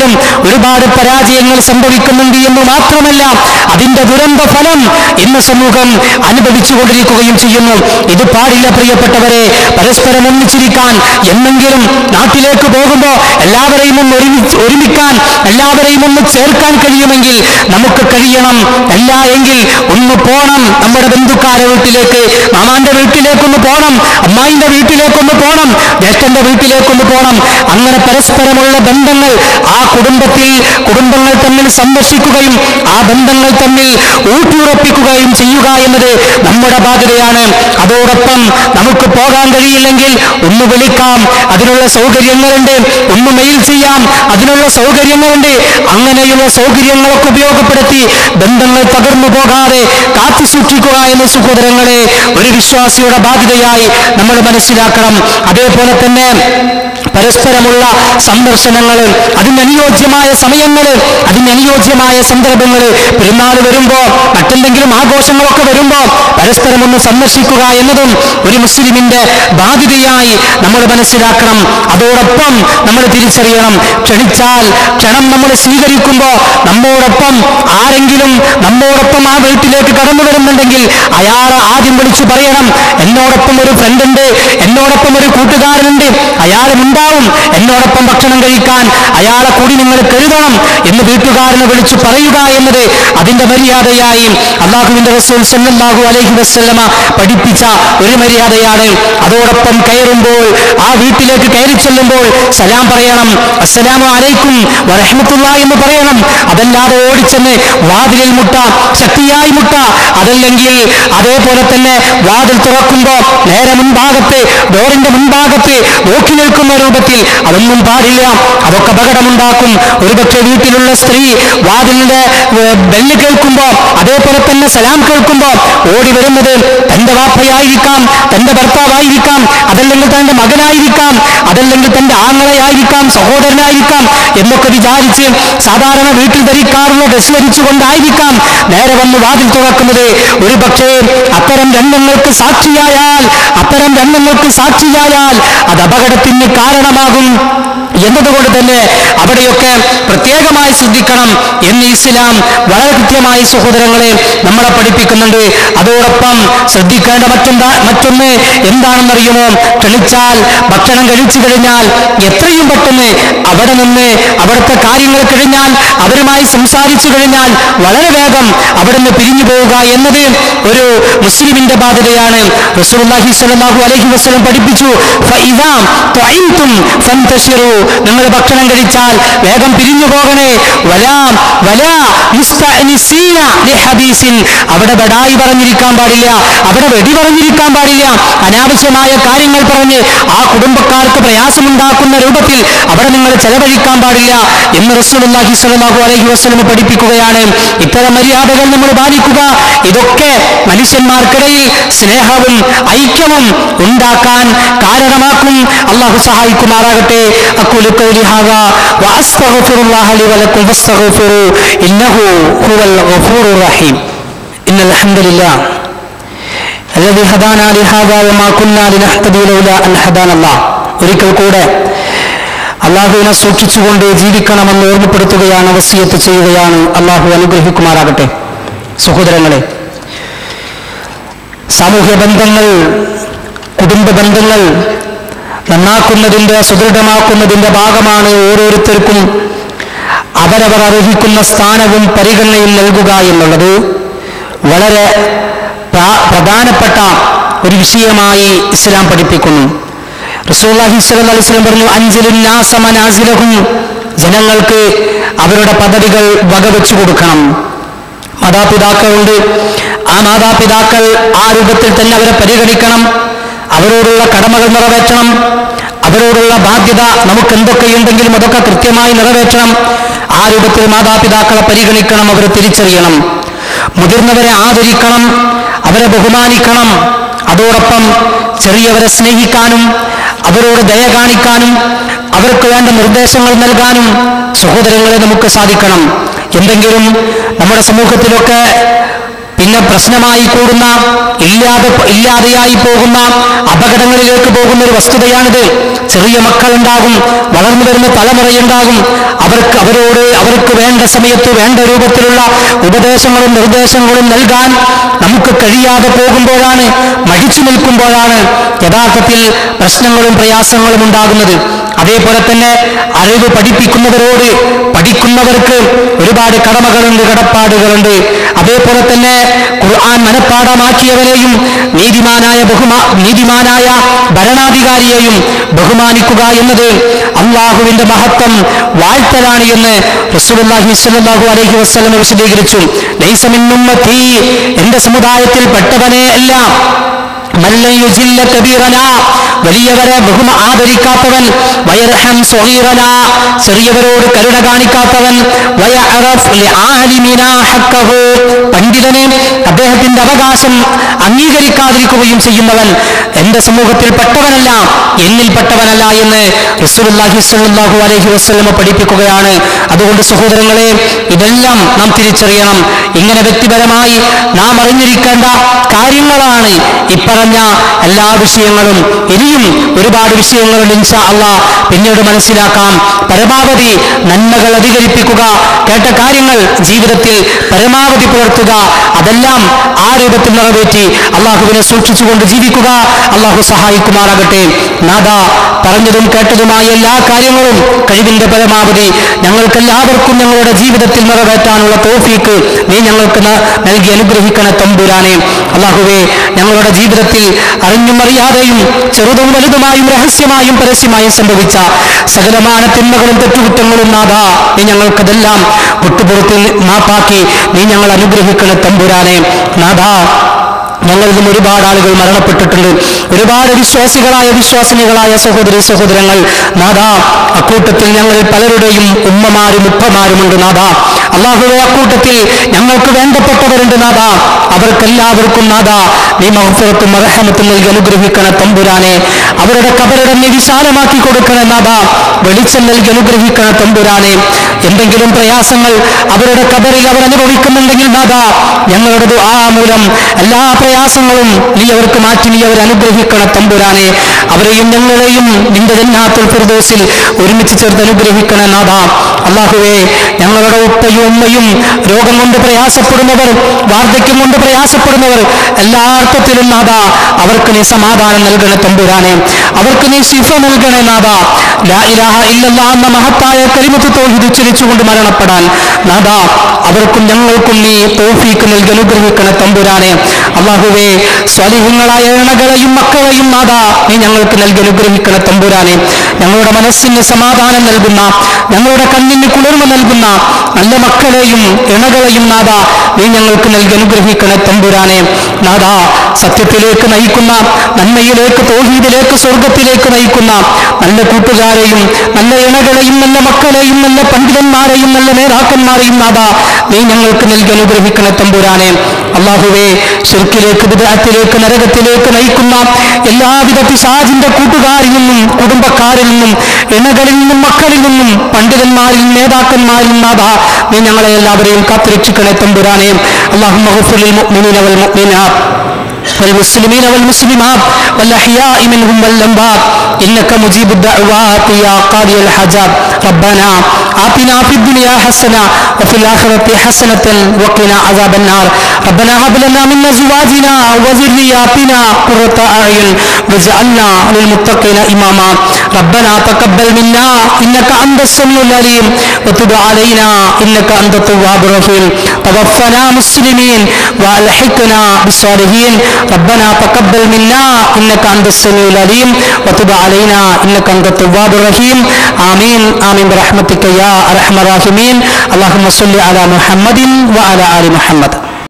ഒരുപാട് പരാജയങ്ങൾ സംഭവിക്കുന്നുണ്ട് എന്ന് മാത്രമല്ല അതിന്റെ ദുരന്ത ഫലം ഇന്ന് സമൂഹം അനുഭവിച്ചുകൊണ്ടിരിക്കുകയും ചെയ്യുന്നു ഇത് പാടില്ല പ്രിയപ്പെട്ടവരെ പരസ്പരം ഒന്നിച്ചിരിക്കാൻ എന്നെങ്കിലും നാട്ടിലേക്ക് പോകുമ്പോൾ എല്ലാവരെയും ഒന്ന് ഒരുമി ഒരുമിക്കാൻ എല്ലാവരെയും ഒന്ന് ചേർക്കാൻ കഴിയുമെങ്കിൽ നമുക്ക് കഴിയണം അല്ല എങ്കിൽ ഒന്ന് പോണം നമ്മുടെ ബന്ധുക്കാരെ വീട്ടിലേക്ക് മാമാന്റെ വീട്ടിലേക്കൊന്ന് പോണം അമ്മായിന്റെ വീട്ടിലേക്കൊന്ന് പോണം ജ്യേഷ്ഠന്റെ വീട്ടിലേക്കൊന്ന് പോണം അങ്ങനെ പരസ്പരമുള്ള ബന്ധങ്ങൾ ആ കുടുംബത്തിൽ കുടുംബങ്ങൾ തമ്മിൽ സന്ദർശിക്കുകയും ആ ബന്ധങ്ങൾ തമ്മിൽ ഊട്ടിയുറപ്പിക്കുകയും ചെയ്യുക എന്നത് നമ്മുടെ ബാധ്യതയാണ് അതോടൊപ്പം നമുക്ക് പോകാൻ കഴിയില്ലെങ്കിൽ ഒന്ന് വിളിക്കാം അതിനുള്ള സൗകര്യങ്ങളുണ്ട് ഒന്ന് മെയിൽ ചെയ്യാം അതിനുള്ള സൗകര്യങ്ങളുണ്ട് അങ്ങനെയുള്ള സൗകര്യങ്ങളൊക്കെ ഉപയോഗപ്പെടുത്തി ബന്ധങ്ങൾ തകർന്നു പോകാതെ കാത്തു സൂക്ഷിക്കുക എന്ന സഹോദരങ്ങളെ ഒരു വിശ്വാസിയുടെ ബാധ്യതയായി നമ്മൾ മനസ്സിലാക്കണം അതേപോലെ തന്നെ പരസ്പരമുള്ള സന്ദർശനങ്ങൾ അതിന് അനുയോജ്യമായ സമയങ്ങൾ അതിന് അനുയോജ്യമായ സന്ദർഭങ്ങൾ പെരുന്നാൾ വരുമ്പോ മറ്റെന്തെങ്കിലും ആഘോഷങ്ങളൊക്കെ വരുമ്പോ പരസ്പരം ഒന്ന് സന്ദർശിക്കുക എന്നതും ഒരു മുസ്ലിമിന്റെ ബാധ്യതയായി നമ്മൾ മനസ്സിലാക്കണം അതോടൊപ്പം നമ്മൾ തിരിച്ചറിയണം ക്ഷണിച്ചാൽ ക്ഷണം നമ്മൾ സ്വീകരിക്കുമ്പോൾ നമ്മോടൊപ്പം ആരെങ്കിലും നമ്മോടൊപ്പം ആ വീട്ടിലേക്ക് കടന്നു വരുന്നുണ്ടെങ്കിൽ അയാൾ ആദ്യം വിളിച്ചു പറയണം എന്നോടൊപ്പം ഒരു ഫ്രണ്ട് ഉണ്ട് എന്നോടൊപ്പം ഒരു കൂട്ടുകാരനുണ്ട് അയാളും ഉണ്ടാവും എന്നോടൊപ്പം ഭക്ഷണം കഴിക്കാൻ അയാളെ കൂടി നിങ്ങൾ കരുതണം എന്ന് വീട്ടുകാരനെ വിളിച്ചു പറയുക എന്നത് അതിന്റെ മര്യാദയായി അള്ളാഹുവിന്റെ റസൂൽ സല്ലല്ലാഹു അലൈഹി വസല്ലമ പഠിപ്പിച്ച ഒരു മര്യാദയാണ് അതോടൊപ്പം കയറുമ്പോൾ ആ വീട്ടിലേക്ക് കയറി ചെല്ലുമ്പോൾ സലാം പറയണം അസ്സലാമു അലൈക്കും വറഹ്മത്തുള്ള എന്ന് പറയണം അതല്ലാതെ ഓടിച്ചെന്ന് വാതിലിൽ മുട്ട ശക്തിയായി മുട്ട അതല്ലെങ്കിൽ അതേപോലെ തന്നെ വാതിൽ തുറക്കുമ്പോ നേരെ മുൻഭാഗത്ത് ഡോറിന്റെ മുൻഭാഗത്ത് നോക്കി നിൽക്കുന്ന രൂപത്തിൽ അതൊന്നും പാടില്ല അതൊക്കെ അപകടമുണ്ടാക്കും ഒരുപക്ഷെ വീട്ടിലുള്ള സ്ത്രീ വാതിലിന്റെ ഏർ, ബെല്ല് കേൾക്കുമ്പോ അതേപോലെ തന്നെ സലാം കേൾക്കുമ്പോ ഓടി വരുന്നത് തന്റെ വാപ്പയായിരിക്കാം തന്റെ ഭർത്താവായിരിക്കാം അതല്ലെങ്കിൽ തന്റെ മകനായിരിക്കാം അതല്ലെങ്കിൽ തന്റെ ആങ്ങളയായിരിക്കാം സഹോദരനായിരിക്കാം എന്നൊക്കെ വിചാരിച്ച് സാധാരണ വീട്ടിൽ ധരിക്കാറുള്ള ഡ്രസ് ധരിച്ചുകൊണ്ടായിരിക്കാം നേരെ വന്ന് വാതിൽ തുറക്കുന്നത് ഒരു പക്ഷേ അത്തരം രംഗങ്ങൾക്ക് സാക്ഷിയായാൽ അത്തരം രംഗങ്ങൾക്ക് സാക്ഷിയായാൽ അത് അപകടത്തിന് കാരണമാകും എന്നതുകൊണ്ട് തന്നെ അവിടെയൊക്കെ പ്രത്യേകമായി ശ്രദ്ധിക്കണം എന്ന് ഇസ്ലാം വളരെ കൃത്യമായി സഹോദരങ്ങളെ നമ്മളെ പഠിപ്പിക്കുന്നുണ്ട് അതോടൊപ്പം ശ്രദ്ധിക്കേണ്ട മറ്റെന്താ മറ്റൊന്ന് എന്താണെന്നറിയുമോ ക്ഷണിച്ചാൽ ഭക്ഷണം കഴിച്ചു കഴിഞ്ഞാൽ എത്രയും പെട്ടെന്ന് അവിടെ നിന്ന് അവിടുത്തെ കാര്യങ്ങൾ കഴിഞ്ഞാൽ അവരുമായി സംസാരിച്ചു കഴിഞ്ഞാൽ വളരെ വേഗം അവിടെ നിന്ന് പിരിഞ്ഞു പോവുക എന്നത് ഒരു മുസ്ലിമിന്റെ ബാധ്യതയാണ് റസൂലുള്ളാഹി സ്വല്ലല്ലാഹു അലൈഹി വസല്ലം പഠിപ്പിച്ചു ഫഇദാ തുഇൻതും ഫന്തശിറു നിങ്ങൾ ഭക്ഷണം കഴിച്ചാൽ വേഗം പിരിഞ്ഞു പോകണേ വലാ വലാ മുസ്തഅനിസീന ലിഹദീസിൻ അവിടെ ബടായി പറഞ്ഞിരിക്കാൻ പാടില്ല അവിടെ വെടി പറഞ്ഞിരിക്കാൻ പാടില്ല അനാവശ്യമായ കാര്യങ്ങൾ പറഞ്ഞ് ആ കുടുംബക്കാർക്ക് പ്രയാസമുണ്ടാക്കുന്ന രൂപത്തിൽ അവിടെ നിങ്ങൾ ചെലവഴിക്കാൻ പാടില്ല എന്ന് റസൂലുള്ളാഹി സ്വല്ലല്ലാഹു അലൈഹി വസല്ലം പഠിപ്പിക്കുകയാണ് ഇത്തരം മര്യാദകൾ നമ്മൾ പാലിക്കുക ഇതൊക്കെ മനുഷ്യന്മാർക്കിടയിൽ സ്നേഹവും ഐക്യവും ഉണ്ടാക്കാൻ കാരണമാക്കും അള്ളാഹു സഹായിക്കുമാറാകട്ടെ അക്കുലു ഖൗലി ഹാദാ വഅസ്തഗ്ഫിറുല്ലാഹ ലി വലക്കും ഫസ്തഗ്ഫിറു ഇന്നഹു ഹുവൽ ഗഫൂറുർ റഹീം ഇന്നൽ ഹംദലില്ലാ الذي هدانا لهذا وما كنا لنهتدي لولا أن هدانا الله ഒരിക്കൽ കൂടെ അള്ളാഹുവിനെ സൂക്ഷിച്ചുകൊണ്ട് ജീവിക്കണമെന്ന് ഓർമ്മപ്പെടുത്തുകയാണ് വസിയത്ത് ചെയ്യുകയാണ് അള്ളാഹു അനുഗ്രഹിക്കുമാറാകട്ടെ സഹോദരങ്ങളെ സാമൂഹ്യ ബന്ധങ്ങൾ കുടുംബ ബന്ധങ്ങൾ നന്നാക്കുന്നതിൻ്റെ സുദൃഢമാക്കുന്നതിൻ്റെ ഭാഗമാണ് ഓരോരുത്തർക്കും അവരവർ അർഹിക്കുന്ന സ്ഥാനവും പരിഗണനയും നൽകുക എന്നുള്ളത് വളരെ പ്രാ- പ്രധാനപ്പെട്ട ഒരു വിഷയമായി ഇസ്ലാം പഠിപ്പിക്കുന്നു റസൂലുള്ളാഹി സ്വല്ലല്ലാഹു അലൈഹി വസല്ലം പറഞ്ഞു അഞ്ചിലും നാസമനാസിലഹും ജനങ്ങൾക്ക് അവരുടെ പദവികൾ വകവെച്ചു കൊടുക്കണം മാതാപിതാക്കളുണ്ട് ആ മാതാപിതാക്കൾ ആ രൂപത്തിൽ തന്നെ അവരെ പരിഗണിക്കണം അവരോടുള്ള കടമകൾ നിറവേറ്റണം അവരോടുള്ള ബാധ്യത നമുക്ക് എന്തൊക്കെയുണ്ടെങ്കിലും അതൊക്കെ കൃത്യമായി നിറവേറ്റണം ആ രൂപത്തിൽ മാതാപിതാക്കളെ പരിഗണിക്കണം അവരെ തിരിച്ചറിയണം മുതിർന്നവരെ ആദരിക്കണം അവരെ ബഹുമാനിക്കണം അതോടൊപ്പം ചെറിയവരെ സ്നേഹിക്കാനും അവരോട് ദയ കാണിക്കാനും അവർക്ക് വേണ്ട നിർദ്ദേശങ്ങൾ നൽകാനും സഹോദരങ്ങളെ നമുക്ക് സാധിക്കണം എന്തെങ്കിലും നമ്മുടെ സമൂഹത്തിലൊക്കെ പിന്നെ പ്രശ്നമായി കൂടുന്ന ഇല്ലാതെ ഇല്ലാതെയായി പോകുന്ന അപകടങ്ങളിലേക്ക് പോകുന്ന ഒരു വസ്തുതയാണിത് ചെറിയ മക്കളുണ്ടാകും വളർന്നു വരുന്ന തലമുറയുണ്ടാകും അവർക്ക് അവരോട് അവർക്ക് വേണ്ട സമയത്ത് വേണ്ട രൂപത്തിലുള്ള ഉപദേശങ്ങളും നിർദ്ദേശങ്ങളും നൽകാൻ നമുക്ക് കഴിയാതെ പോകുമ്പോഴാണ് മടിച്ചു നിൽക്കുമ്പോഴാണ് യഥാർത്ഥത്തിൽ പ്രശ്നങ്ങളും പ്രയാസങ്ങളും ഉണ്ടാകുന്നത് അതേപോലെ തന്നെ അറിവ് പഠിപ്പിക്കുന്നവരോട് പഠിക്കുന്നവർക്ക് ഒരുപാട് കടമകളുണ്ട് കടപ്പാടുകളുണ്ട് അതേപോലെ തന്നെ ഖുർആൻ മനഃപ്പാടമാക്കിയവരെയും നീതിമാനായ ബഹുമാ നീതിമാനായ ഭരണാധികാരിയെയും ബഹുമാനിക്കുക എന്നത് അള്ളാഹുവിന്റെ മഹത്വം വാഴ്ത്തലാണ് എന്ന് റസൂലുള്ളാഹി സ്വല്ലല്ലാഹു അലൈഹി വസല്ലം വിശദീകരിച്ചു ലൈസ മിൻ ഉമ്മത്തി എന്റെ സമുദായത്തിൽ പെട്ടവനെ അല്ല മല്ലൻ യുജില്ല കബീറന വലിയവരെ ബഹുമ ആദരിക്കാത്തവൻ വയർഹം സ്വഹീറന ചെറിയവരോട് കരുണ കാണിക്കാത്തവൻ വയഅറഫ് ലിആലിമിന ഹഖഹു പണ്ഡിതനെ അദ്ദേഹത്തിന്റെ അവകാശം അംഗീകരിക്കാതിരിക്കുകയും ചെയ്യുന്നവൻ എന്റെ സമൂഹത്തിൽ പെട്ടവനല്ല എന്നിൽ പെട്ടവനല്ല എന്ന് റസൂലുള്ളാഹി സ്വല്ലല്ലാഹു അലൈഹി വസല്ലം പഠിപ്പിക്കുകയാണ് അതുകൊണ്ട് സഹോദരങ്ങളെ ഇതെല്ലാം നാം തിരിച്ചറിയണം ഇങ്ങനെ വ്യക്തിപരമായി നാം അറിഞ്ഞിരിക്കേണ്ട കാര്യങ്ങളാണ് ഇപ്പറഞ്ഞ എല്ലാ വിഷയങ്ങളും ഇനിയും ഒരുപാട് വിഷയങ്ങളുണ്ട് ഇൻഷാ അള്ളാ പിന്നീട് മനസ്സിലാക്കാം പരമാവധി നന്മകൾ അധികരിപ്പിക്കുക കേട്ട കാര്യങ്ങൾ ജീവിതത്തിൽ പരമാവധി പുലർത്തുക അതെല്ലാം ആ രൂപത്തിൽ നിറവേറ്റി അള്ളാഹുവിനെ സൂക്ഷിച്ചുകൊണ്ട് ജീവിക്കുക അള്ളാഹു സഹായിക്കുമാറാകട്ടെ നാദ പറഞ്ഞതും കേട്ടതുമായ എല്ലാ കാര്യങ്ങളും കഴിവിന്റെ പരമാവധി ഞങ്ങൾക്കെല്ലാവർക്കും ഞങ്ങളുടെ ജീവിതത്തിൽ നിറവേറ്റാനുള്ള തോഫീക്ക് നീ ഞങ്ങൾക്ക് ന- നൽകി അനുഗ്രഹിക്കണ തമ്പുരാനെ അള്ളാഹുവെ ഞങ്ങളുടെ ജീവിതത്തിൽ അറിഞ്ഞും അറിയാതെയും ചെറുതും വലുതുമായും രഹസ്യമായും പരസ്യമായും സംഭവിച്ച സകലമാന തിന്മകളും തെറ്റുകുറ്റങ്ങളും നാഥ നീ ഞങ്ങൾക്കതെല്ലാം വിട്ടുപുറത്തിൽ മാപ്പാക്കി നീ ഞങ്ങൾ അനുഗ്രഹിക്കണ തമ്പുരാനെ നാഥ ഞങ്ങളിൽ നിന്നും ഒരുപാട് ആളുകൾ മരണപ്പെട്ടിട്ടുണ്ട് ഒരുപാട് വിശ്വാസികളായ വിശ്വാസിനികളായ സഹോദരി സഹോദരങ്ങൾ നാഥ അക്കൂട്ടത്തിൽ ഞങ്ങളിൽ പലരുടെയും ഉമ്മമാരും ഉപ്പമാരുമുണ്ട് നാഥ അള്ളാഹുവെ അക്കൂട്ടത്തിൽ ഞങ്ങൾക്ക് വേണ്ടപ്പെട്ടവരുണ്ട് നാഥ അവർക്കെല്ലാവർക്കും നാഥ നീ മഹഫറത്തും അർഹമത്തും നൽകി അനുഗ്രഹിക്കണ തമ്പുരാനെ അവരുടെ കബറിടം നീ വിശാലമാക്കി കൊടുക്കണ നാഥ വെളിച്ചം നൽകി അനുഗ്രഹിക്കണ തമ്പുരാനെ എന്തെങ്കിലും പ്രയാസങ്ങൾ അവരുടെ കബറിൽ അവർ അനുഭവിക്കുന്നുണ്ടെങ്കിൽ നാഥ ഞങ്ങളുടെ ദുആ മൂലം എല്ലാ പ്രയാസങ്ങളും നീ അവർക്ക് മാറ്റി നീ അവർ അനുഗ്രഹിക്കണ തമ്പുരാനെ അവരെയും ഞങ്ങളെയും നിന്റെ ജന്നാത്തുൽ ഫിർദൗസിൽ ഒരുമിച്ച് ചേർത്ത് അനുഗ്രഹിക്കണ നാഥ അള്ളാഹുവേ ഞങ്ങളുടെ ഉപ്പയും ഉമ്മയും രോഗം കൊണ്ട് പ്രയാസപ്പെടുന്നവർ വാർദ്ധക്യം കൊണ്ട് പ്രയാസപ്പെടുന്നവർ എല്ലാ അർത്ഥത്തിലും നാഥ അവർക്ക് നീ സമാധാനം നൽകണ തമ്പുരാനെ അവർക്ക് നീ ശിഫ നൽകണേ നാഥ ലാ ഇലാഹ ഇല്ലല്ലാ എന്ന മഹത്തായ കരിമത്ത് തോഹിത് ഉച്ചരിച്ചുകൊണ്ട് മരണപ്പെടാൻ നാഥ അവർക്കും ഞങ്ങൾക്കും നീ തോഫീക്ക് നൽകി അനുഗ്രഹിക്കണ തമ്പുരാനെ അള്ളാഹുവേ സ്വലിഹങ്ങളായ ഇണകളെയും മക്കളെയും നാഥ നീ ഞങ്ങൾക്ക് നൽകി അനുഗ്രഹിക്കണ തമ്പുരാനെ ഞങ്ങളുടെ മനസ്സിന് സമാധാനം നൽകുന്ന ഞങ്ങളുടെ കണ്ണിന് കുളിർമ നൽകുന്ന നല്ല മക്കളെയും ഇണകളെയും നാഥ നീ ഞങ്ങൾക്ക് നൽകി അനുഗ്രഹിക്കണ തമ്പുരാനെ നാഥ സത്യത്തിലേക്ക് നയിക്കുന്ന നന്മയിലേക്ക് തോഹീദിലേക്ക് സ്വർഗത്തിലേക്ക് നയിക്കുന്ന നല്ല കൂട്ടുകാരെയും നല്ല ഇണകളെയും നല്ല മക്കളെയും നല്ല പണ്ഡിതന്മാരെയും നല്ല നേതാക്കന്മാരെയും നാഥ നീ ഞങ്ങൾക്ക് നൽകി അനുഗ്രഹിക്കണ തമ്പുരാനെ അള്ളാഹുവേ ഷിർക്കിലേക്ക് വിദഗ്ധത്തിലേക്ക് നരകത്തിലേക്ക് നയിക്കുന്ന എല്ലാവിധ പിശാജിന്റെ കൂട്ടുകാരിൽ നിന്നും കുടുംബക്കാരിൽ നിന്നും ഇണകളിൽ നിന്നും മക്കളിൽ നിന്നും പണ്ഡിതന്മാരിൽ നേതാക്കന്മാരിൽ നാഥ നീ ഞങ്ങളെ എല്ലാവരെയും കാത്തുരക്ഷിക്കണേ തമ്പുരാനെ അള്ളാഹു മഹഫുലിൽ മുഅ്മിനീന വൽ മുഅ്മിനാത്ത് والمسلمين والمسلمات والأحياء منهم والأموات إنك مجيب الدعوات يا قاضي الحاجات ربنا آتنا في الدنيا حسنة وفي الآخرة حسنة وقنا عذاب النار ربنا هب لنا من أزواجنا وذرياتنا قرة أعين واجعلنا للمتقين إماما ربنا تقبل منا إنك أنت السميع العليم وتب علينا إنك أنت التواب الرحيم توفنا مسلمين وألحقنا بالصالحين ربنا تقبل منا إنك أنت السميع العليم وتب علينا إنك أنت التواب الرحيم آمين آمين برحمتك يا أرحم الراحمين اللهم صل على محمد وعلى آل محمد